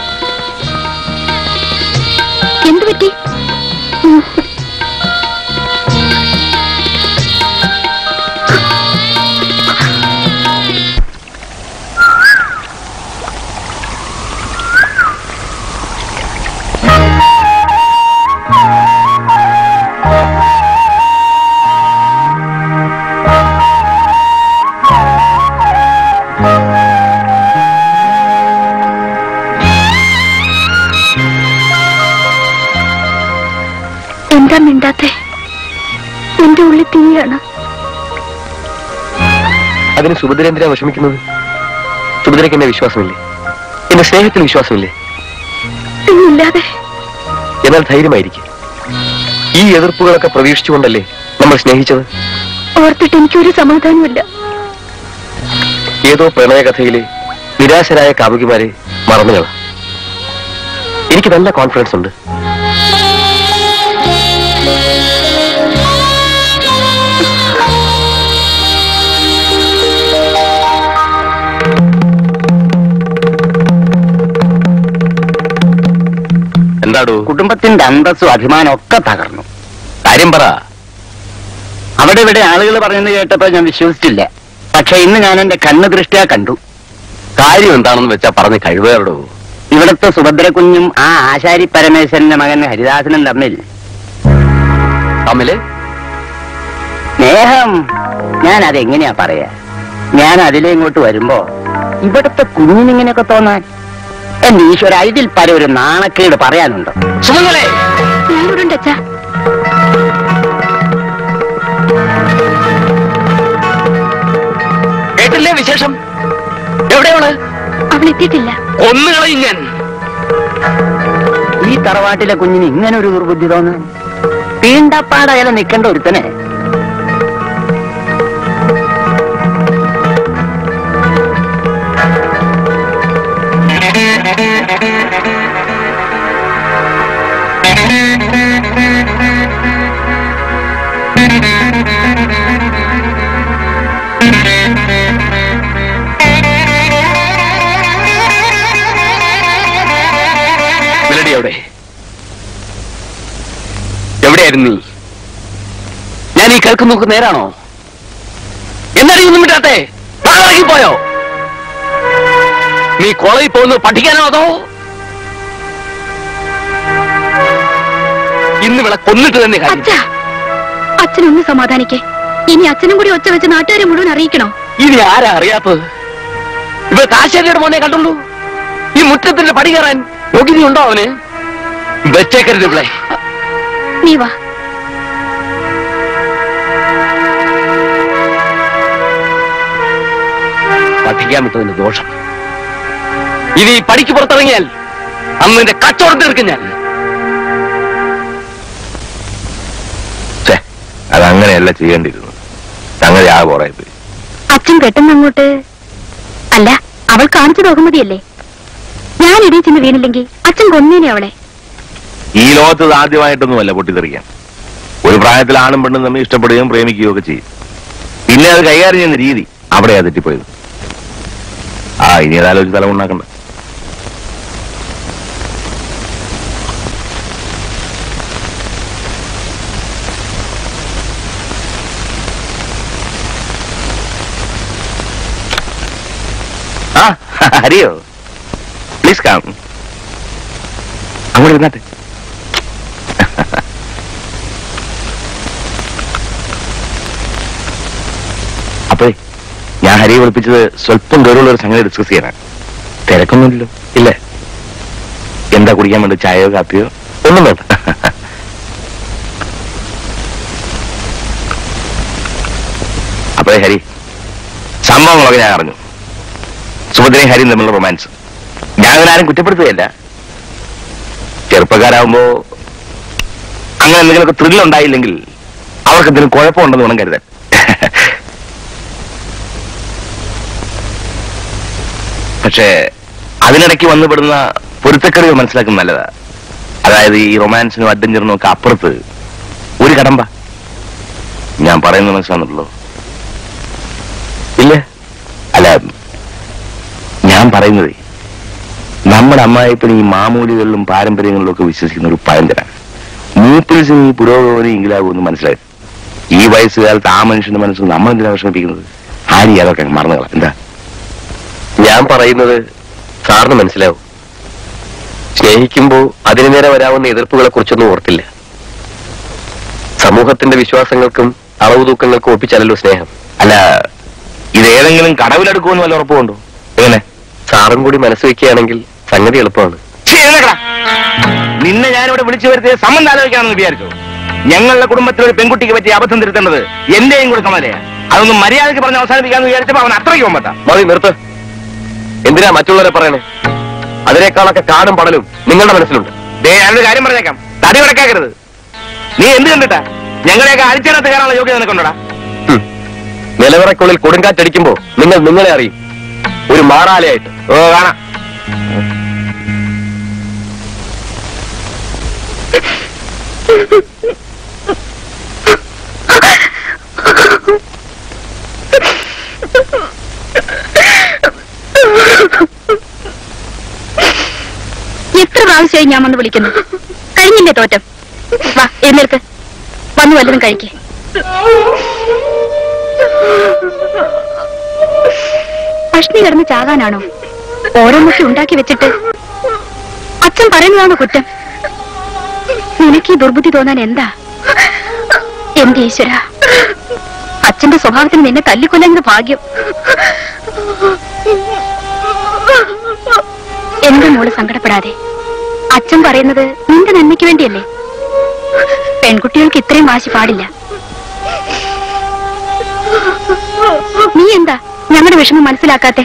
എന്തു പറ്റി ഉം. എന്താ മിണ്ടാത്തെ എന്റെ ഉള്ളിൽ തീയാണ് അതിന് സുഭദ്ര എന്തിനാ വിഷമിക്കുന്നത് സുഭദ്രയ്ക്ക് എന്നെ വിശ്വാസമില്ലേ എന്റെ സ്നേഹത്തിൽ വിശ്വാസമില്ലേ ഇല്ലാതെ എന്നാൽ ധൈര്യമായിരിക്കും ഈ എതിർപ്പുകളൊക്കെ പ്രതീക്ഷിച്ചുകൊണ്ടല്ലേ നമ്മൾ സ്നേഹിച്ചത് ഓർത്തിട്ട് എനിക്കൊരു സമാധാനമില്ല ഏതോ പ്രണയകഥയിലെ നിരാശരായ കാമുകിമാരെ മറന്നുകള എനിക്ക് നല്ല കോൺഫിഡൻസ് ഉണ്ട് എന്താടോ കുടുംബത്തിന്റെ അന്തസ്സും അഭിമാനം ഒക്കെ തകർന്നു കാര്യം പറ അവിടെ ഇവിടെ ആളുകൾ പറയുന്നത് കേട്ടപ്പോ ഞാൻ വിശ്വസിച്ചില്ല പക്ഷെ ഇന്ന് ഞാൻ എന്റെ കണ്ണ് ദൃഷ്ടിയാ കണ്ടു കാര്യം എന്താണെന്ന് വെച്ചാ പറഞ്ഞ് കഴിവേറടോ ഇവിടുത്തെ സുഭദ്രകുഞ്ഞും ആ ആശാരി പരമേശ്വരന്റെ മകൻ ഹരിദാസനും തമ്മിൽ തമ്മില് സ്നേഹം ഞാൻ അതെങ്ങനെയാ പറയാ ഞാൻ അതിലേങ്ങോട്ട് വരുമ്പോ ഇവിടുത്തെ കുഞ്ഞിനിങ്ങനെയൊക്കെ തോന്നാൻ എന്റെ ഈശ്വര ഇതിൽ പല ഒരു നാണക്കേട് പറയാനുണ്ടോ സുമംഗലേ ഞാനിവിടെ അച്ഛാ കേട്ടില്ലേ വിശേഷം എവിടെയാണ് അവൾ എത്തിയിട്ടില്ല ഒന്നുകളയും ഞാൻ ഈ തറവാട്ടിലെ കുഞ്ഞിന് ഇങ്ങനെ ഒരു ദുർബുദ്ധി തോന്നാൻ തീണ്ടപ്പാടകല നിൽക്കേണ്ട ഒരുത്തനെ എവിടെയായിരുന്നു നീ ഞാൻ ഈ കേൾക്കും നോക്ക് നേരാണോ എന്നാലും ഒന്നും വിട്ടാട്ടെ പോയോ നീ കോളേജിൽ പോകുന്നത് പഠിക്കാനോ അതോ ഇന്ന് ഇവിടെ കൊന്നിട്ട് തന്നെ കാര്യം അച്ഛാ അച്ഛനൊന്ന് സമാധാനിക്കേ ഇനി അച്ഛനും കൂടി ഒച്ച വെച്ച് നാട്ടുകാരെ മുഴുവൻ അറിയിക്കണോ ഇനി ആരാ അറിയാത്തത് ഇവ കാശേരിയുടെ മോനെ കണ്ടുള്ളൂ ഈ മുറ്റത്തിന്റെ പടി കയറാൻ യോഗ്യതയുണ്ടോ അവന് വെച്ചേക്കരുത് ഇവിടെ നീ വാ പഠിക്കാൻ വിട്ടതിന് ദോഷം ഇനി ഈ പടിക്ക് പുറത്തിറങ്ങിയാൽ അന്ന് എന്റെ കച്ചവടം തീർക്കും ഞാൻ ഛേ അതങ്ങനെയല്ല ചെയ്യേണ്ടിയിരുന്നത് സംഗതി ആ പോയി അച്ഛൻ പെട്ടെന്ന് അങ്ങോട്ട് അല്ല അവൾ കാണിച്ചു ബഹുമതിയല്ലേ ഞാൻ ഇടിയിൽ ചെന്ന് വീണില്ലെങ്കിൽ അച്ഛൻ കൊന്നേനെ അവളെ ഈ ലോകത്ത് ഇത് ആദ്യമായിട്ടൊന്നുമല്ല പൊട്ടിത്തെറിക്കാൻ ഒരു പ്രായത്തിൽ ആണും പെണ്ണും തമ്മിൽ ഇഷ്ടപ്പെടുകയും പ്രേമിക്കുകയും ഒക്കെ ചെയ്യും പിന്നെ അത് കൈകാര്യം ചെയ്യുന്ന രീതി അവിടെയാ തെറ്റിപ്പോയത് ആ ഇനി ഏതാലോചിച്ച് തലമുണ്ടാക്കണ്ട ആ ഹരിയോ പ്ലീസ് കം അങ്ങോട്ട് ഇരുന്നാട്ടെ അപ്പേ ഞാൻ ഹരിയെ വിളിപ്പിച്ചത് സ്വല്പം ഗൗരവമുള്ള ഒരു സംഗതി ഡിസ്കസ് ചെയ്യാനാണ് തിരക്കൊന്നുമില്ലല്ലോ ഇല്ല എന്താ കുടിക്കാൻ വേണ്ടി ചായയോ കാപ്പിയോ ഒന്നും വേണ്ട അപ്പേ ഹരി സംഭവങ്ങളൊക്കെ ഞാൻ അറിഞ്ഞു സുഭദ്രയും ഹരിയും തമ്മിലുള്ള റൊമാൻസ് ഞാൻ ആരും കുറ്റപ്പെടുത്തുകയല്ല ചെറുപ്പക്കാരാകുമ്പോ അങ്ങനെ എന്തെങ്കിലുമൊക്കെ ത്രില്ല് ഉണ്ടായില്ലെങ്കിൽ അവർക്ക് എന്തെങ്കിലും കുഴപ്പമുണ്ടെന്ന് വേണം കരുതാൻ പക്ഷേ അതിനിടയ്ക്ക് വന്നുപെടുന്ന പൊരുത്തക്കറികൾ മനസ്സിലാക്കുന്നത് നല്ലതാ അതായത് ഈ റൊമാൻസിനും അഡ്വഞ്ചറിനും ഒക്കെ അപ്പുറത്ത് ഒരു കടമ്പ ഞാൻ പറയുന്നത് മനസ്സിലാകുന്നുള്ളൂ ഇല്ല അല്ല ഞാൻ പറയുന്നത് നമ്മുടെ അമ്മായിപ്പന് ഈ മാമൂലികളിലും പാരമ്പര്യങ്ങളിലും ഒക്കെ വിശ്വസിക്കുന്ന ഒരു പഴഞ്ചനാണ് മൂപ്പിൽസിന് ഈ പുരോഗമനം ഇംഗ്ലാകുമെന്ന് മനസ്സിലായി ഈ വയസ്സുകാലത്ത് ആ മനുഷ്യന്റെ മനസ്സ് നമ്മൾ എന്തിനാ വിഷമിപ്പിക്കുന്നത് ആരി അതൊക്കെ മറന്നുകള എന്താ ഞാൻ പറയുന്നത് സാറിന് മനസ്സിലാവും സ്നേഹിക്കുമ്പോ അതിനു നേരെ വരാവുന്ന എതിർപ്പുകളെ കുറിച്ചൊന്നും ഓർത്തില്ല സമൂഹത്തിന്റെ വിശ്വാസങ്ങൾക്കും അളവ് തൂക്കങ്ങൾക്കും ഒപ്പിച്ചല്ലോ സ്നേഹം അല്ല ഇത് ഏതെങ്കിലും കടവിലെടുക്കുമെന്ന് വല്ല ഉറപ്പുണ്ടോ എങ്ങനെ സാറും കൂടി മനസ്സ് വെക്കുകയാണെങ്കിൽ സംഗതി എളുപ്പമാണ് ഛീ, എഴുന്നേക്കടാ. നിന്നെ ഞാനിവിടെ വിളിച്ചു വരുത്തിയ സംബന്ധം ആലോചിക്കാണെന്ന് വിചാരിച്ചു ഞങ്ങളുടെ കുടുംബത്തിൽ ഒരു പെൺകുട്ടിക്ക് പറ്റിയ അബദ്ധം തിരുത്തേണ്ടത് എന്റെയും കൂടെ കമലയാ അതൊന്നും മര്യാദയ്ക്ക് പറഞ്ഞ് അവസാനിപ്പിക്കാന്ന് വിചാരിച്ചപ്പോ അവൻ അത്രയ്ക്ക് പോകാൻ പറ്റാം മതി നിർത്ത് എന്തിനാ മറ്റുള്ളവരെ പറയണേ അതിനേക്കാളൊക്കെ കാടും പടലും നിങ്ങളുടെ മനസ്സിലുണ്ട് ദേ ഞാനൊരു കാര്യം പറഞ്ഞേക്കാം തടി കിടക്കാക്കരുത് നീ എന്ത് കണ്ടിട്ടാ ഞങ്ങളെയൊക്കെ അടിച്ചതിനകത്ത് കയറാനുള്ള യോഗ്യത നിനക്കൊണ്ടടാ ഹും. നിലവറയ്ക്കുള്ളിൽ കൊടുങ്കാറ്റടിക്കുമ്പോ നിങ്ങൾ നിങ്ങളെ അറിയും ഒരു മാറാലയായിട്ട് ഓ കാണാം എത്ര പ്രാവശ്യമായി ഞാൻ വന്ന് വിളിക്കുന്നു കഴിഞ്ഞില്ലേ തോറ്റം വാ എഴുന്നേൽക്ക് വന്ന് വല്ലതും കഴിക്കേ പഷ്ണി കിടന്ന് ചാകാനാണോ ഓരോന്നൊക്കെ ഉണ്ടാക്കി വെച്ചിട്ട് അച്ഛൻ പറയുന്നതാണോ കുറ്റം നിനക്ക് ഈ ദുർബുദ്ധി തോന്നാൻ എന്താ എന്റെ ഈശ്വര അച്ഛന്റെ സ്വഭാവത്തിന് നിന്നെ തല്ലിക്കൊല്ലുന്നത് ഭാഗ്യം എന്റെ മോള് സങ്കടപ്പെടാതെ അച്ഛൻ പറയുന്നത് നിന്റെ നന്മയ്ക്ക് വേണ്ടിയല്ലേ പെൺകുട്ടികൾക്ക് ഇത്രയും വാശി പാടില്ല നീ എന്താ ഞങ്ങളുടെ വിഷമം മനസ്സിലാക്കാത്തെ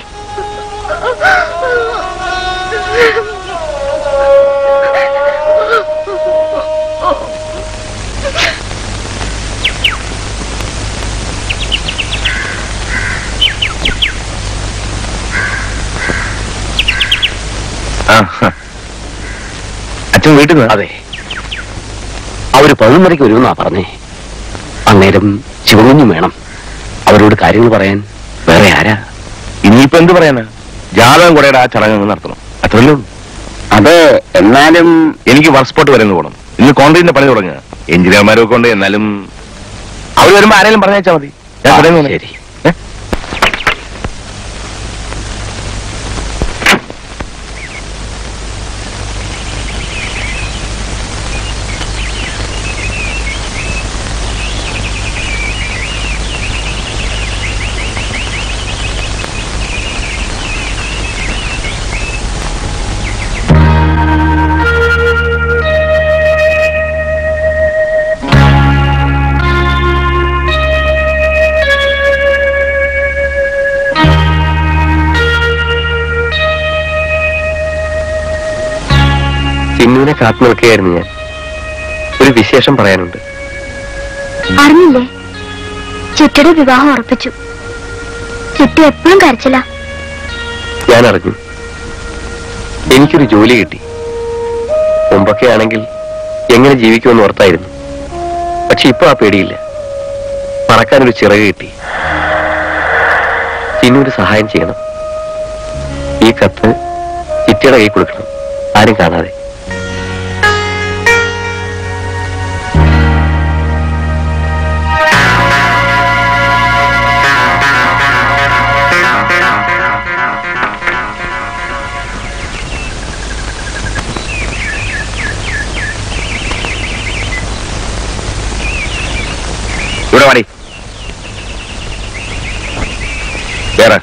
ആ, ഹ. അച്ഛൻ വീട്ടിൽ നിന്ന് അതെ അവര് പതിനൊന്നരയ്ക്ക് വരുമെന്നാ പറഞ്ഞേ അന്നേരം ശിവകുഞ്ഞും വേണം അവരോട് കാര്യങ്ങൾ പറയാൻ വേറെ ആരാ ഇനിയിപ്പോ എന്ത് പറയാനാ ജാതകം കൂടെയുടെ ആ ചടങ്ങ് അങ്ങ് നടത്തണം അത്രയല്ലേ ഉള്ളൂ അത് എന്നാലും എനിക്ക് വർക്ക് സ്പോട്ട് വരെ ഒന്ന് പോകണം ഇന്ന് കോൺക്രീറ്റിന്റെ പണി തുടങ്ങുക എഞ്ചിനീയർമാരൊക്കെ ഉണ്ട് എന്നാലും അവർ വരുമ്പോ ആരെങ്കിലും പറഞ്ഞാച്ചാ മതി ഞാൻ ആ, തുടങ്ങി ശരി. ഏ? ചിന്നുവിനെ കാത്തു നിൽക്കുകയായിരുന്നു ഞാൻ ഒരു വിശേഷം പറയാനുണ്ട് അറിഞ്ഞില്ലേ ചിറ്റയുടെ വിവാഹം ഉറപ്പിച്ചു ചിറ്റ എപ്പോഴും കരച്ചില്ല ഞാൻ അറിഞ്ഞു എനിക്കൊരു ജോലി കിട്ടി മുമ്പൊക്കെ ആണെങ്കിൽ എങ്ങനെ ജീവിക്കുമെന്ന് ഓർത്തായിരുന്നു പക്ഷെ ഇപ്പൊ ആ പേടിയില്ല പറക്കാനൊരു ചിറക് കിട്ടി ചിന്നൊരു സഹായം ചെയ്യണം ഈ കത്ത് ചിറ്റയുടെ കൈ കൊടുക്കണം ആരും കാണാതെ ഇവിടെ വാടി വേറെ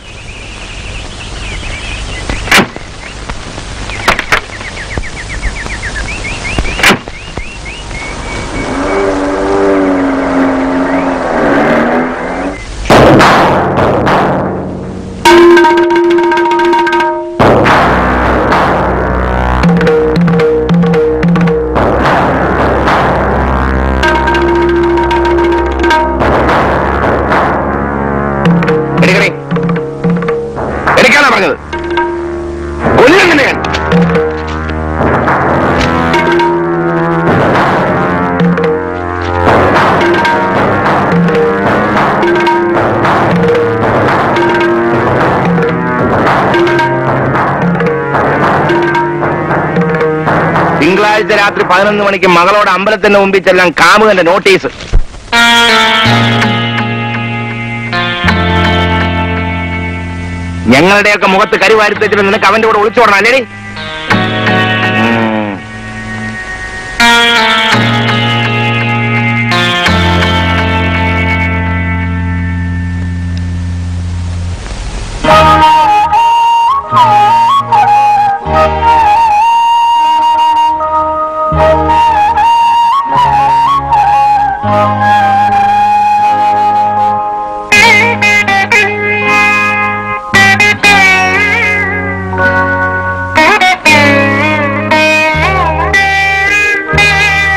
എടുക്കണേ എടുക്കാനാ പറഞ്ഞത് കൊല്ലും നിന്നെ ഞാൻ തിങ്കളാഴ്ച രാത്രി പതിനൊന്ന് മണിക്ക് മകളോട് അമ്പലത്തിന്റെ മുമ്പിൽ ചെല്ലാൻ കാമുകന്റെ നോട്ടീസ് ഞങ്ങളുടെയൊക്കെ മുഖത്ത് കരി വാരി തെച്ചിട്ട് നിനക്ക് അവന്റെ കൂടെ ഒളിച്ചോടണം അല്ലേ Thank you.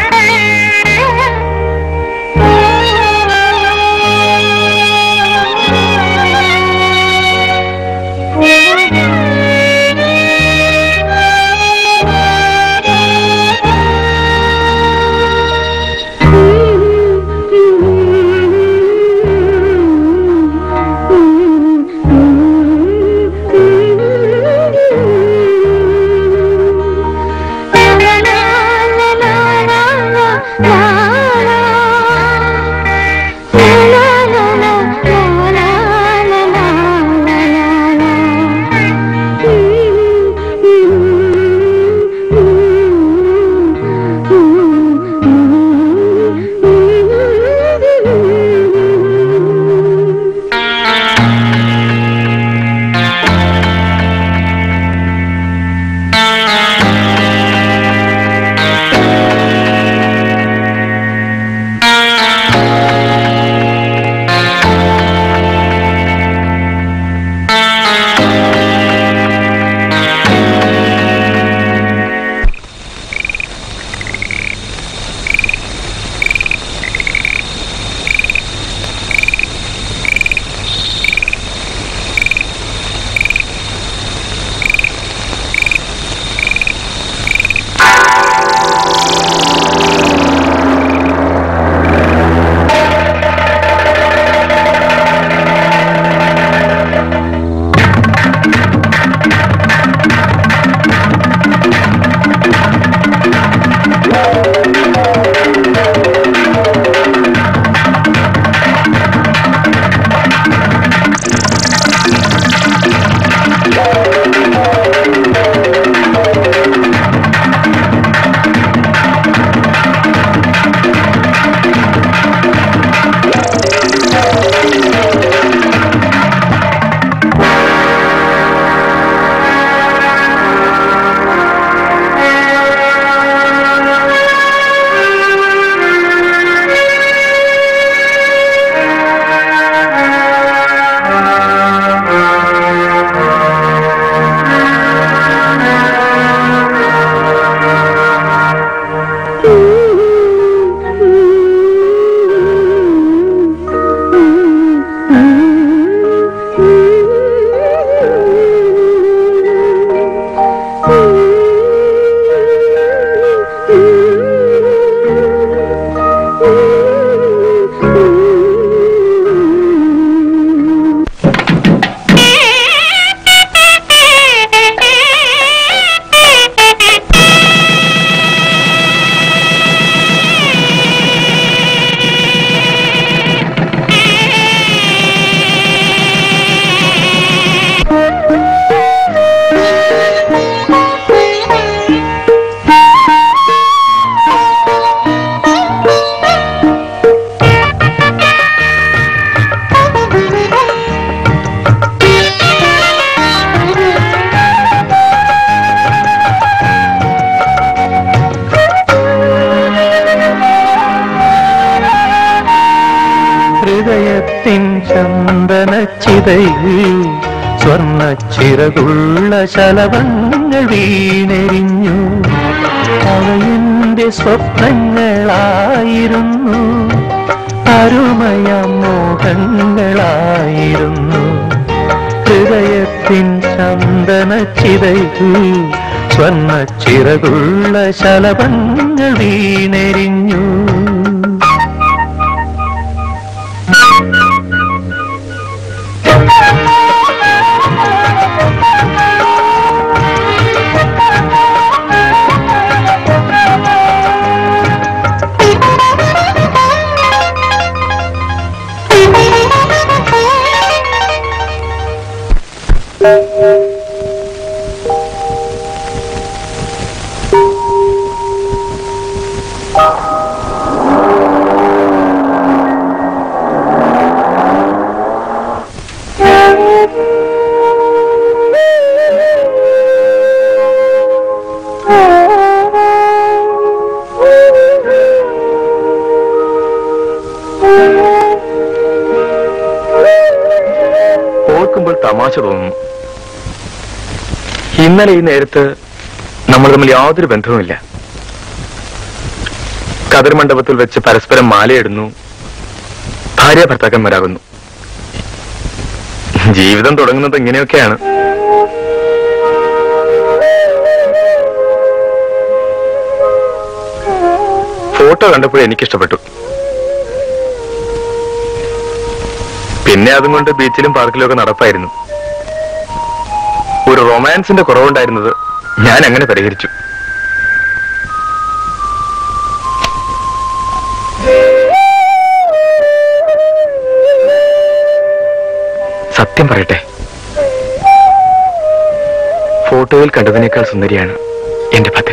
ഹൃദയത്തിൻ ചന്ദന ചിതയിൽ സ്വർണ്ണ ചിറകുള്ള ശലഭങ്ങൾ വീണെരിഞ്ഞു അവയെന്റെ സ്വപ്നങ്ങളായിരുന്നു അരുമയ മോഹങ്ങളായിരുന്നു ഹൃദയത്തിൻ ചന്ദന ചിതയിൽ സ്വർണ്ണ ചിറകുള്ള ശലഭങ്ങൾ വീണെരിഞ്ഞു ഓർക്കുമ്പോൾ തമാശ തോന്നുന്നു ഇന്നലെ ഈ നേരത്ത് നമ്മൾ തമ്മിൽ യാതൊരു ബന്ധവുമില്ല കതിർ മണ്ഡപത്തിൽ വെച്ച് പരസ്പരം മാലയിടുന്നു ഭാര്യ ഭർത്താക്കന്മാരാകുന്നു ജീവിതം തുടങ്ങുന്നത് ഇങ്ങനെയൊക്കെയാണ് ഫോട്ടോ കണ്ടപ്പോഴേ എനിക്കിഷ്ടപ്പെട്ടു പിന്നെ അതും കൊണ്ട് ബീച്ചിലും പാർക്കിലും ഒക്കെ നടപ്പായിരുന്നു ഒരു റൊമാൻസിന്റെ കുറവുണ്ടായിരുന്നത് ഞാൻ അങ്ങനെ പരിഹരിച്ചു സത്യം പറയട്ടെ ഫോട്ടോയിൽ കണ്ടതിനേക്കാൾ സുന്ദരിയാണ് എന്റെ ഭദ്ര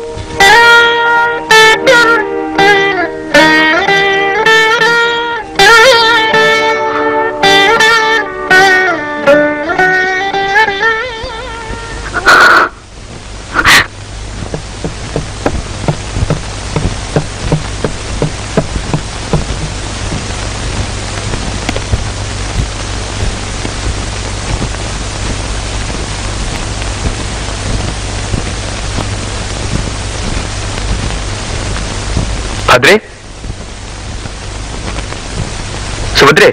ഭദ്രേ സുഭദ്രേ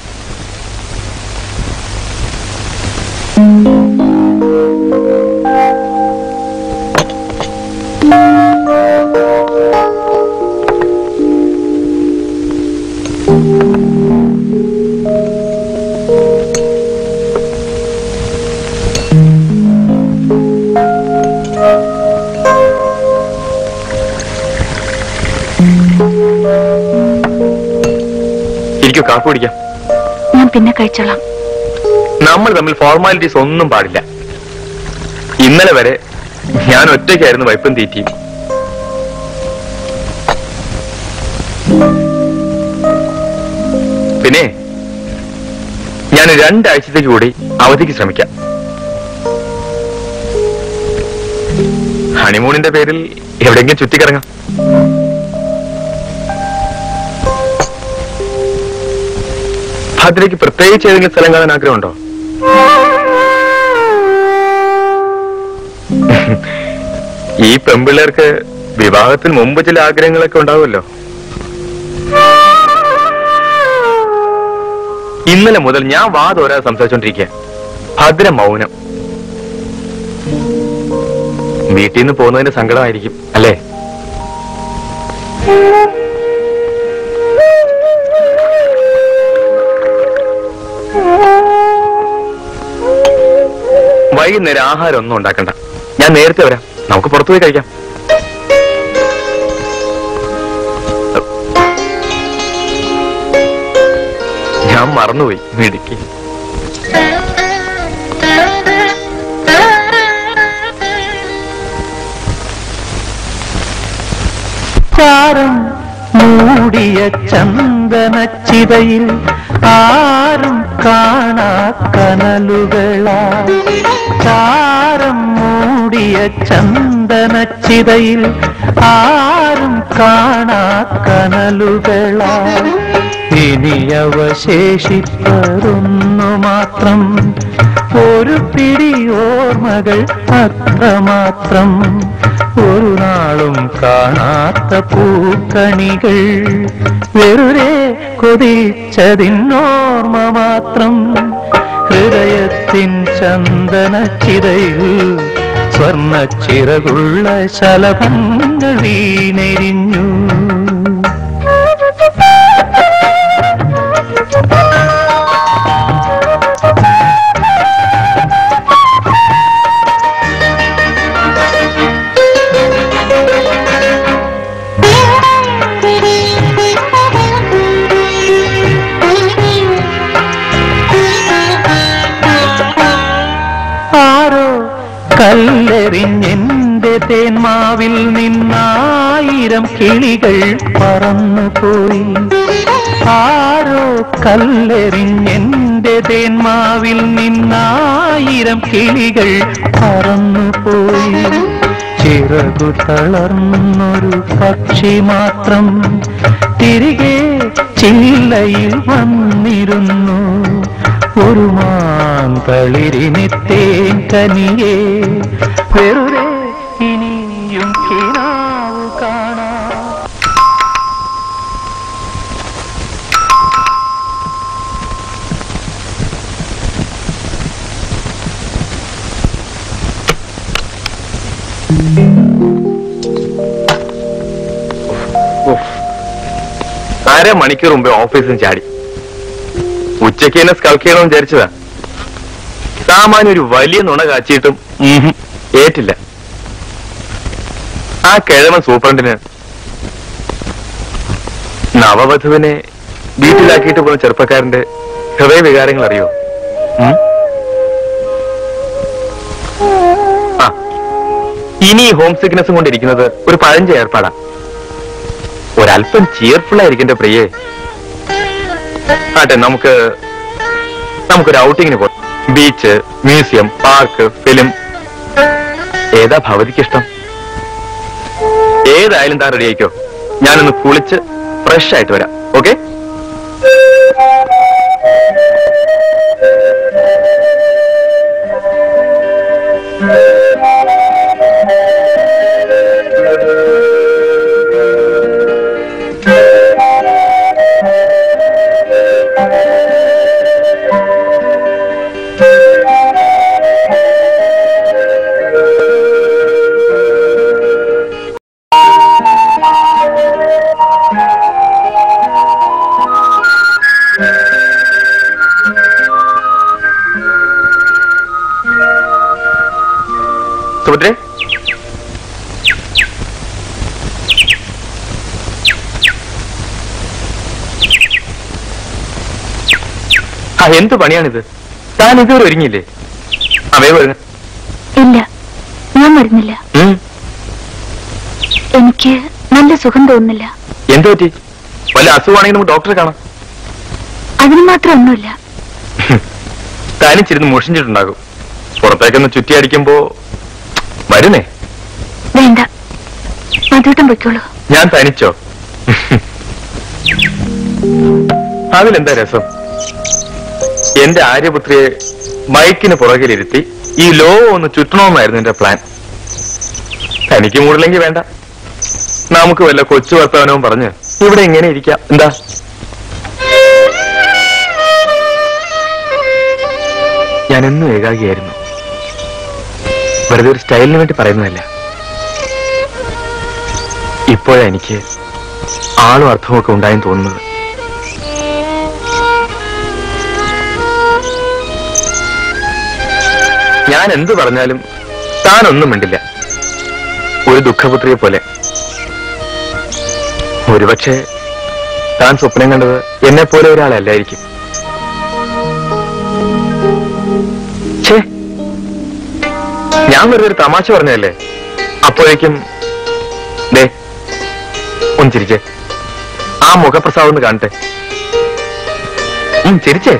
ഇരിക്കൂ കാപ്പി കുടിക്കാം ഞാൻ പിന്നെ കഴിച്ചോളാം നമ്മൾ തമ്മിൽ ഫോർമാലിറ്റീസ് ഒന്നും പാടില്ല ഇന്നലെ വരെ ഞാൻ ഒറ്റയ്ക്കായിരുന്നു വൈപ്പും തീറ്റിയും പിന്നെ ഞാൻ രണ്ടാഴ്ചത്തേക്ക് കൂടി അവധിക്ക് ശ്രമിക്കാം ഹണിമൂണിന്റെ പേരിൽ എവിടെയെങ്കിലും ചുറ്റിക്കിറങ്ങാം ഭദ്രയ്ക്ക് പ്രത്യേകിച്ച് ഏതെങ്കിലും സ്ഥലം കാണാൻ ആഗ്രഹമുണ്ടോ ഈ പെമ്പിള്ളേർക്ക് വിവാഹത്തിന് മുമ്പ് ചില ആഗ്രഹങ്ങളൊക്കെ ഉണ്ടാവുമല്ലോ ഇന്നലെ മുതൽ ഞാൻ വാതോരാ സംസാരിച്ചോണ്ടിരിക്കുക ഭദ്ര മൗനം വീട്ടിൽ നിന്ന് പോകുന്നതിന്റെ സങ്കടമായിരിക്കും അല്ലേ വൈകുന്നേരം ആഹാരം ഒന്നും ഉണ്ടാക്കണ്ട ഞാൻ നേരത്തെ വരാം നമുക്ക് പുറത്തു പോയി കഴിക്കാം ഞാൻ മറന്നുപോയി മിടുക്കി ചാരം മൂടിയ ചന്ദനച്ചിതയിൽ ആരും കാണാ കനലുകളാ ചാരം മൂടിയ ചന്ദനച്ചിതയിൽ ആരും കാണാ കനലുകളാ ഇനി അവശേഷിപ്പതൊന്നു മാത്രം ഒരു പിടി ഓർമ്മകൾ അത്രമാത്രം ഒരു നാളും കാണാത്ത പൂക്കണികൾ വെറുതെ കൊതിച്ചതിനോർമ്മ മാത്രം ഹൃദയത്തിൻ ചന്ദന ചിതയിൽ സ്വർണ്ണ ചിറകുള്ള ശലഭങ്ങൾ വീണെരിഞ്ഞു ആരോ കല്ലെറിഞ്ഞെന്റെ തേന്മാവിൽ നിന്നായിരം കിളികൾ പറന്നുപോയി ആരോ കല്ലെറിഞ്ഞെന്റെ തേന്മാവിൽ നിന്നായിരം കിളികൾ പറന്നുപോയി ചിറകു തളർന്നൊരു പക്ഷി മാത്രം തിരികെ ചില്ലയിൽ വന്നിരുന്നു ഒരു മാന്തളിരിനെത്തേൻ കനിയെ വെറുതെ ഇനിയും കിനാവു കാണാം അര മണിക്കൂർ മുമ്പേ ഓഫീസിൽ നിന്ന് ചാടി ഉച്ചയ്ക്ക് എന്നെ സ്കൾക്ക് ചെയ്യണമെന്ന് വിചാരിച്ചതാ സാമാന്യ ഒരു വലിയ നുണ കാച്ചിട്ടും ഉംഹും, ഏറ്റില്ല ആ കിഴവൻ സൂപ്രണ്ടിന് നവവധുവിനെ വീട്ടിലാക്കിയിട്ട് പോകുന്ന ചെറുപ്പക്കാരന്റെ ഹൃദയവികാരങ്ങൾ അറിയോ ഉം? ആ ഇനി ഈ ഹോം സിക്നസും കൊണ്ടിരിക്കുന്നത് ഒരു പഴഞ്ച ഏർപ്പാടാ ഒരല്പം ചിയർഫുൾ ആയിരിക്കും പ്രിയേ ആട്ടെ നമുക്ക് നമുക്കൊരു ഔട്ടിങ്ങിന് പോകാം ബീച്ച് മ്യൂസിയം പാർക്ക് ഫിലിം ഏതാ ഭവതിക്ക് ഇഷ്ടം ഏതായാലും താൻ റെഡി ആയിക്കോ ഞാനൊന്ന് കുളിച്ച് ഫ്രഷ് ആയിട്ട് വരാം ഓക്കെ സുഭദ്രേ ആ എന്ത് പണിയാണിത് താൻ ഇതുവരെ ഒരുങ്ങിയില്ലേ അവേ വരുന്ന ഇല്ല ഞാൻ വരുന്നില്ല എനിക്ക് നല്ല സുഖം തോന്നുന്നില്ല എന്ത് പറ്റി വല്ല അസുഖമാണെങ്കിൽ നമുക്ക് ഡോക്ടറെ കാണാം അതിന് മാത്രം ഒന്നുമില്ല താനിച്ചിരുന്ന് മുഷിഞ്ഞിട്ടുണ്ടാകും പുറത്തേക്കൊന്ന് ചുറ്റി അടിക്കുമ്പോ വരുന്നേ വേണ്ട മധുട്ടം പൊയ്ക്കോളൂ ഞാൻ തനിച്ചോ അതിലെന്താ രസം എന്റെ ആര്യപുത്രിയെ ബൈക്കിന് പുറകിലിരുത്തി ഈ ലോ ഒന്ന് ചുറ്റണമെന്നായിരുന്നു എന്റെ പ്ലാൻ തനിക്ക് മൂടില്ലെങ്കിൽ വേണ്ട നമുക്ക് വല്ല കൊച്ചു വർത്തമാനവും പറഞ്ഞ് ഇവിടെ ഇങ്ങനെ ഇരിക്കാം എന്താ ഞാൻ എന്നും ഏകാഗിയായിരുന്നു വെറുതെ ഒരു സ്റ്റൈലിന് വേണ്ടി പറയുന്നതല്ല ഇപ്പോഴാ എനിക്ക് ആളും അർത്ഥമൊക്കെ ഉണ്ടായെന്ന് തോന്നുന്നത് ഞാൻ എന്ത് പറഞ്ഞാലും താനൊന്നും മിണ്ടില്ല ഒരു ദുഃഖപുത്രിയെ പോലെ ഒരുപക്ഷെ താൻ സ്വപ്നം കണ്ടത് എന്നെ പോലെ ഒരാളല്ലായിരിക്കും ഛേ ഞാൻ വെറുതെ ഒരു തമാശ പറഞ്ഞതല്ലേ അപ്പോഴേക്കും ദേ ഒന്ന് ചിരിച്ചേ ആ മുഖപ്രസാദം ഒന്ന് കാണട്ടെ ഉം, ചിരിച്ചേ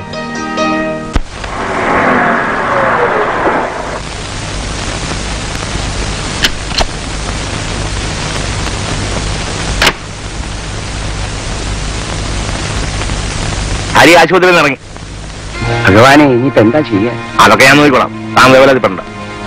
ഹരി ആശുപത്രിയിൽ നിന്ന് ഇറങ്ങി ഭഗവാനെ ഇനിയിപ്പോ എന്താ ചെയ്യാ അതൊക്കെ ഞാൻ നോക്കിക്കോളാം താൻ വേവലാതിപ്പെടണ്ട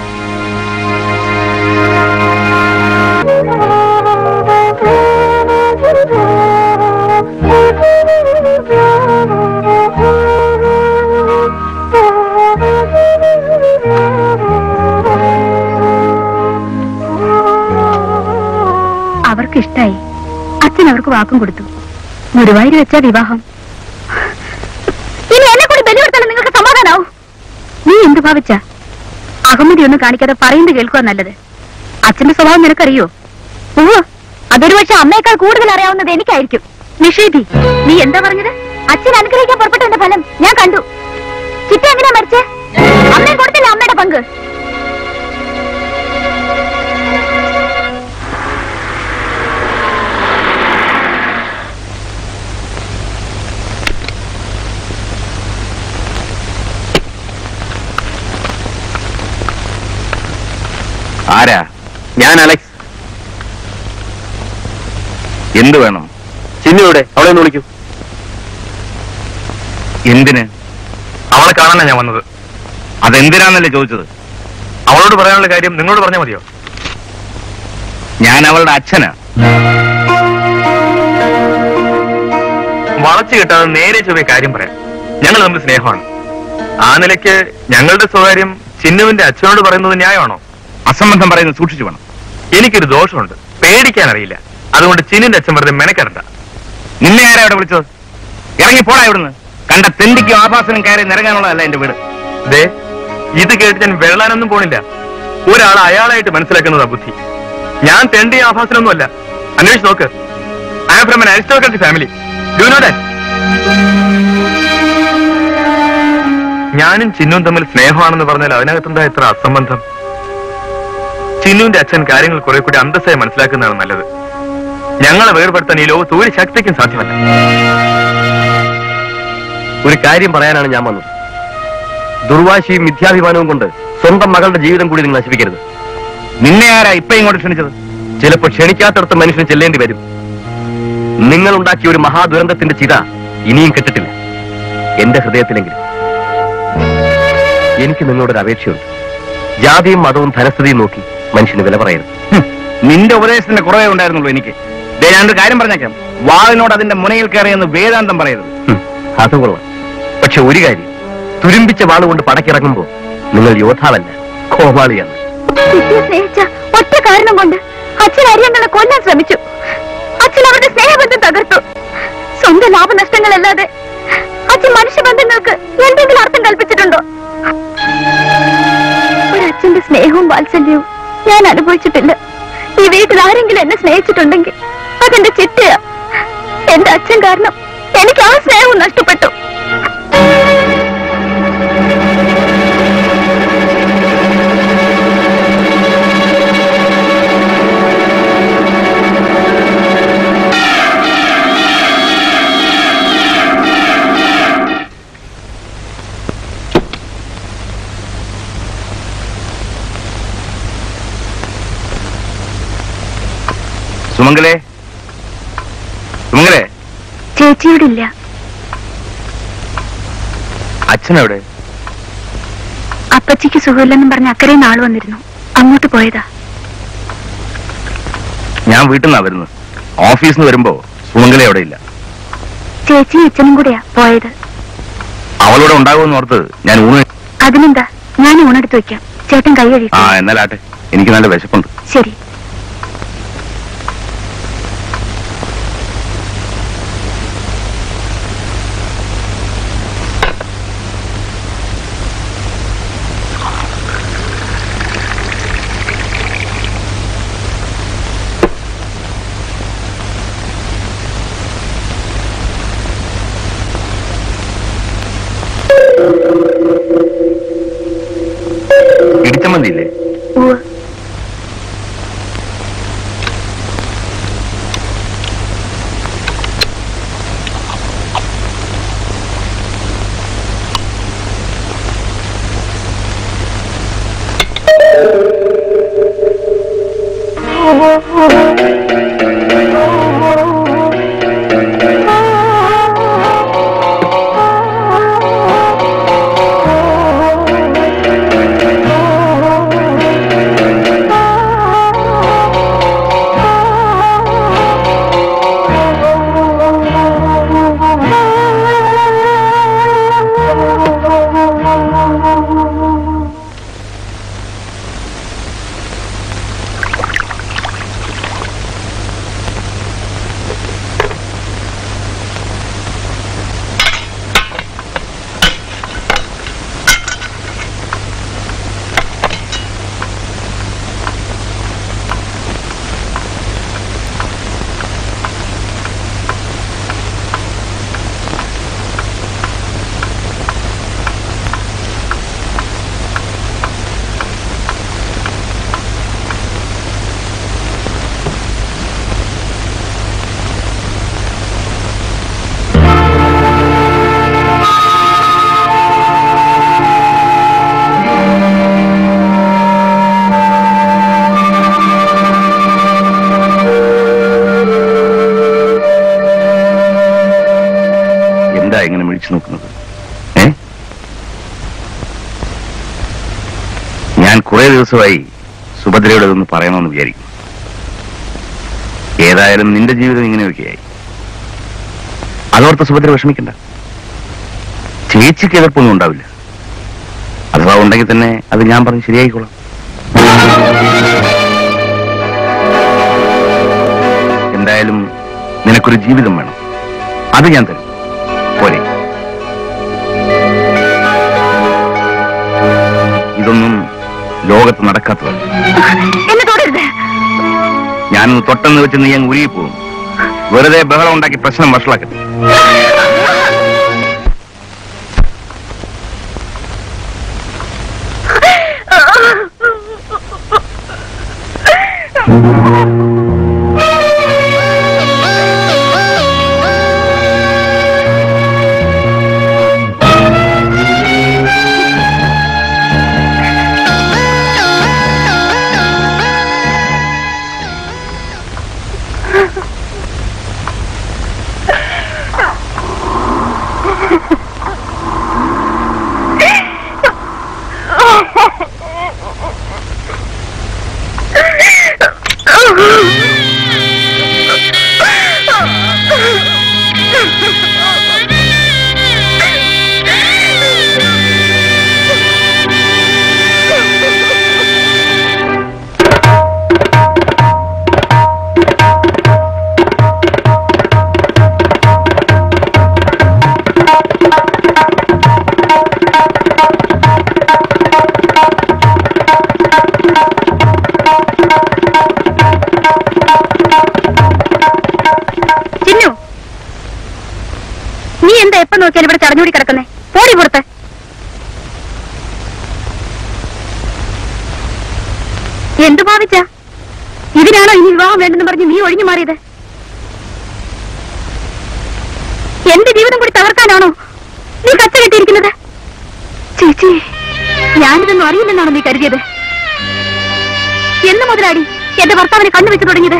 അവർക്ക് ഇഷ്ടായി അച്ഛൻ അവർക്ക് വാക്കും കൊടുത്തു ഗുരുവായൂർ വെച്ച വിവാഹം ഇനി എന്നെ കൂടി ബലി കൊടുത്താലും നിങ്ങൾക്ക് സമാധാനാവും നീ എന്ത് ഭാവിച്ച അഹമ്മതി ഒന്നും കാണിക്കാതെ പറയുന്നത് കേൾക്കുക നല്ലത് അച്ഛന്റെ സ്വഭാവം നിനക്കറിയോ ഓ അതൊരു പക്ഷെ അമ്മയേക്കാൾ കൂടുതൽ അറിയാവുന്നത് എനിക്കായിരിക്കും നിഷേധി നീ എന്താ പറഞ്ഞത് അച്ഛൻ അനുഗ്രഹിക്കാൻ പുറപ്പെട്ടതിന്റെ ഫലം ഞാൻ കണ്ടു ചിറ്റ എങ്ങനെയാ മരിച്ചേ അമ്മയെ കൊടുത്തില്ല അമ്മയുടെ പങ്ക് ആരാ ഞാൻ അലക്സ് എന്ത് വേണം ചിന്നുവിടെ അവളെ ഒന്ന് വിളിക്കൂ എന്തിന് അവളെ കാണാനാ ഞാൻ വന്നത് അതെന്തിനാന്നല്ലേ ചോദിച്ചത് അവളോട് പറയാനുള്ള കാര്യം നിങ്ങളോട് പറഞ്ഞാൽ മതിയോ ഞാൻ അവളുടെ അച്ഛനാ വളച്ചു കിട്ടാതെ നേരെ ചൊവ്വേ കാര്യം പറയാം ഞങ്ങൾ തമ്മിൽ സ്നേഹമാണ് ആ നിലയ്ക്ക് ഞങ്ങളുടെ സ്വകാര്യം ചിന്നുവിന്റെ അച്ഛനോട് പറയുന്നത് ന്യായമാണോ അസംബന്ധം പറയുന്നത് സൂക്ഷിച്ചു വേണം എനിക്കൊരു ദോഷമുണ്ട് പേടിക്കാൻ അറിയില്ല അതുകൊണ്ട് ചിന്നിന്റെ അച്ഛൻ വെറുതെ മെനക്കെടണ്ട നിന്നെ ആരാ ഇവിടെ വിളിച്ചത് ഇറങ്ങി പോടാ ഇവിടുന്ന് കണ്ട തെണ്ടിക്കും ആഭാസനും കയറി നിറങ്ങാനുള്ളതല്ല എന്റെ വീട് ദേ ഇത് കേട്ട് ഞാൻ വെള്ളാനൊന്നും പോണില്ല ഒരാൾ അയാളായിട്ട് മനസ്സിലാക്കുന്നതാ ബുദ്ധി ഞാൻ തെണ്ടി ആഭാസനൊന്നുമല്ല അന്വേഷിച്ച് നോക്ക് I am from an aristocracy family do know that ഞാനും ചിന്നുവും തമ്മിൽ സ്നേഹമാണെന്ന് പറഞ്ഞാൽ അതിനകത്തെന്താ എത്ര അസംബന്ധം ചിന്നുവിന്റെ അച്ഛൻ കാര്യങ്ങൾ കുറെ കൂടി അന്തസ്സായി മനസ്സിലാക്കുന്നതാണ് നല്ലത് ഞങ്ങളെ വേർപെടുത്താൻ ഈ ലോകത്ത് ഒരു ശക്തിക്കും സാധ്യമല്ല ഒരു കാര്യം പറയാനാണ് ഞാൻ വന്നത് ദുർവാശിയും മിഥ്യാഭിമാനവും കൊണ്ട് സ്വന്തം മകളുടെ ജീവിതം കൂടി നിങ്ങൾ നശിപ്പിക്കരുത് നിന്നെ ആരാ ഇപ്പൊ ഇങ്ങോട്ട് ക്ഷണിച്ചത് ചിലപ്പോൾ ക്ഷണിക്കാത്തടത്ത് മനുഷ്യന് ചെല്ലേണ്ടി വരും നിങ്ങൾ ഉണ്ടാക്കിയ ഒരു മഹാദുരന്തത്തിന്റെ ചിത ഇനിയും കെട്ടിട്ടില്ല എന്റെ ഹൃദയത്തിലെങ്കിലും എനിക്ക് നിങ്ങളോടൊരു അപേക്ഷയുണ്ട് ജാതിയും മതവും ധനസ്ഥിതിയും നോക്കി മനുഷ്യന് വില പറയരുത് ഹും, നിന്റെ ഉപദേശത്തിന്റെ കുറവേ ഉണ്ടായിരുന്നുള്ളൂ എനിക്ക് ദേ ഞാനൊരു കാര്യം പറഞ്ഞേക്കാം വാളിനോട് അതിന്റെ മുനയിൽ കയറിയെന്ന് വേദാന്തം പറയരുത് ഹും, അത് കൊള്ളാം പക്ഷെ ഒരു കാര്യം തുരുമ്പിച്ച വാളുകൊണ്ട് പടക്കിറങ്ങുമ്പോ നിങ്ങൾ യോദ്ധാവല്ല കോമാളിയാണ് ചിറ്റിയെ സ്നേഹിച്ച ഒറ്റ കാരണം കൊണ്ട് അച്ഛൻ അരിയങ്ങളെ കൊല്ലാൻ ശ്രമിച്ചു അച്ഛൻ അവരുടെ സ്നേഹബന്ധം തകർത്തു സ്വന്തം ലാഭനഷ്ടങ്ങളല്ലാതെ അച്ഛൻ മനുഷ്യബന്ധങ്ങൾക്ക് എന്തെങ്കിലും അർത്ഥം കൽപ്പിച്ചിട്ടുണ്ടോ ഒരച്ഛന്റെ സ്നേഹവും വാത്സല്യവും ഞാൻ അനുഭവിച്ചിട്ടില്ല ഈ വീട്ടിൽ ആരെങ്കിലും എന്നെ സ്നേഹിച്ചിട്ടുണ്ടെങ്കിൽ അതെന്റെ ചിറ്റയാ എന്റെ അച്ഛൻ കാരണം എനിക്ക് ആ സ്നേഹവും നഷ്ടപ്പെട്ടു സുമംഗലേ സുമംഗലേ ചേച്ചിയോടില്ല അച്ഛനെവിടെ അപ്പച്ചിക്ക് സുഖമില്ലെന്നും പറഞ്ഞ് അക്കരെ നാൾ വന്നിരുന്നു അങ്ങോട്ട് പോയതാ ഞാൻ വീട്ടിൽ നിന്നാ വരുന്നത് ഓഫീസിൽ നിന്ന് വരുമ്പോ സുമംഗല അവിടെ ഇല്ല ചേച്ചിയും അച്ഛനും കൂടെയാ പോയത് അവളോട് ഉണ്ടാകുമെന്ന് ഓർത്ത് ഞാൻ ഊണ് അതിനെന്താ ഞാൻ ഊണെടുത്ത് വെക്കാം ചേട്ടൻ കൈ ആ കഴിക്കും എന്നാലാട്ടെ എനിക്ക് നല്ല വിശപ്പുണ്ട് ശരി ഇടിച്ചമ്മന്തിയില്ലേ ഉവ്വ്. എന്താ ഇങ്ങനെ വിളിച്ചു നോക്കുന്നത് ഏ ഞാൻ കുറെ ദിവസമായി സുഭദ്രയോട് ഇതൊന്ന് പറയണമെന്ന് വിചാരിക്കും ഏതായാലും നിന്റെ ജീവിതം ഇങ്ങനെയൊക്കെയായി അതോർത്ത് സുഭദ്ര വിഷമിക്കണ്ട ചേച്ചിക്ക് എതിർപ്പൊന്നും ഉണ്ടാവില്ല അഥവാ ഉണ്ടെങ്കിൽ തന്നെ അത് ഞാൻ പറഞ്ഞ് ശരിയായിക്കോളാം എന്തായാലും നിനക്കൊരു ജീവിതം വേണം അത് ഞാൻ തരും പോരെ ഇതൊന്നും ലോകത്ത് നടക്കാത്തതാണ് എന്നെ തൊടരുത് ഞാനൊന്ന് തൊട്ടെന്ന് വെച്ച് നീ അങ്ങ് ഉരുകിപ്പോകും വെറുതെ ബഹളം ഉണ്ടാക്കി പ്രശ്നം വഷളാക്കരുത് ചിന്നു നീ എന്താ എപ്പോ നോക്കിയാലും ഇവിടെ ചടഞ്ഞൂടി കിടക്കുന്നേ പോടി പുറത്ത് എന്തു ഭാവിച്ച ഇതിനാണോ ഇനി വിവാഹം വേണ്ടെന്ന് പറഞ്ഞ് നീ ഒഴിഞ്ഞു മാറിയത് എന്റെ ജീവിതം കൂടി തകർക്കാനാണോ നീ കച്ച കെട്ടിയിരിക്കുന്നത് ചേച്ചി ഞാനിതൊന്നും അറിയില്ലെന്നാണോ നീ കരുതിയത് എന്ന് മുതലാടി എന്റെ ഭർത്താവിനെ കണ്ണുവെച്ച് തുടങ്ങിയത്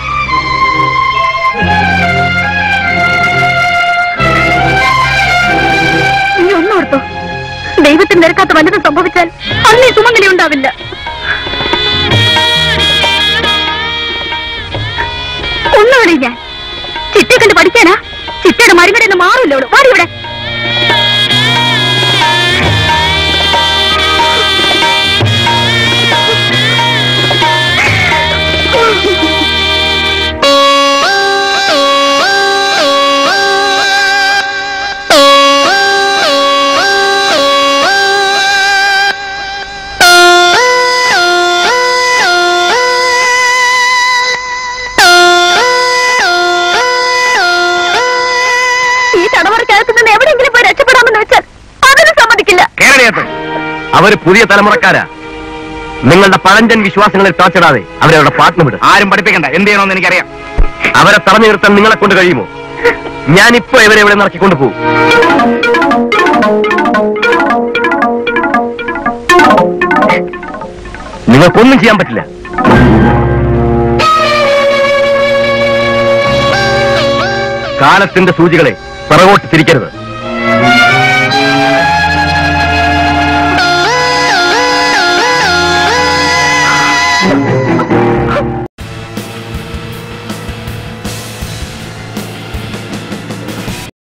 നീ ഒന്നോർത്തോ ദൈവത്തിന് നിരക്കാത്ത വല്ലതും സംഭവിച്ചാൽ അന്നേ സുമംഗലി ഉണ്ടാവില്ല ഒന്നുകൂടി ഞാൻ ചിറ്റയെ കണ്ട് പഠിക്കാനാ ചിറ്റയുടെ മരുങ്ങടെ ഒന്ന് മാറില്ല അവള് വാടിയുടെ ഈ തടവറക്കകത്ത് നിന്ന് എവിടെയെങ്കിലും പോയി രക്ഷപ്പെടാമെന്ന് വെച്ചാൽ അതിന് സമ്മതിക്കില്ല കേരളീയത്ത് അവര് പുതിയ തലമുറക്കാരാ നിങ്ങളുടെ പഴഞ്ചൻ വിശ്വാസങ്ങളിൽ താച്ചിടാതെ അവരെ അവരുടെ പാട്ടിന് വിടും ആരും പഠിപ്പിക്കണ്ട എന്ത് ചെയ്യണമെന്ന് എനിക്കറിയാം അവരെ തടഞ്ഞു നിർത്താൻ നിങ്ങളെ കൊണ്ട് കഴിയുമോ ഞാനിപ്പോ ഇവരെ ഇവിടെ നടക്കിക്കൊണ്ടു പോകും നിങ്ങൾക്കൊന്നും ചെയ്യാൻ പറ്റില്ല കാലത്തിന്റെ സൂചികളെ പിറകോട്ട് തിരിക്കരുത്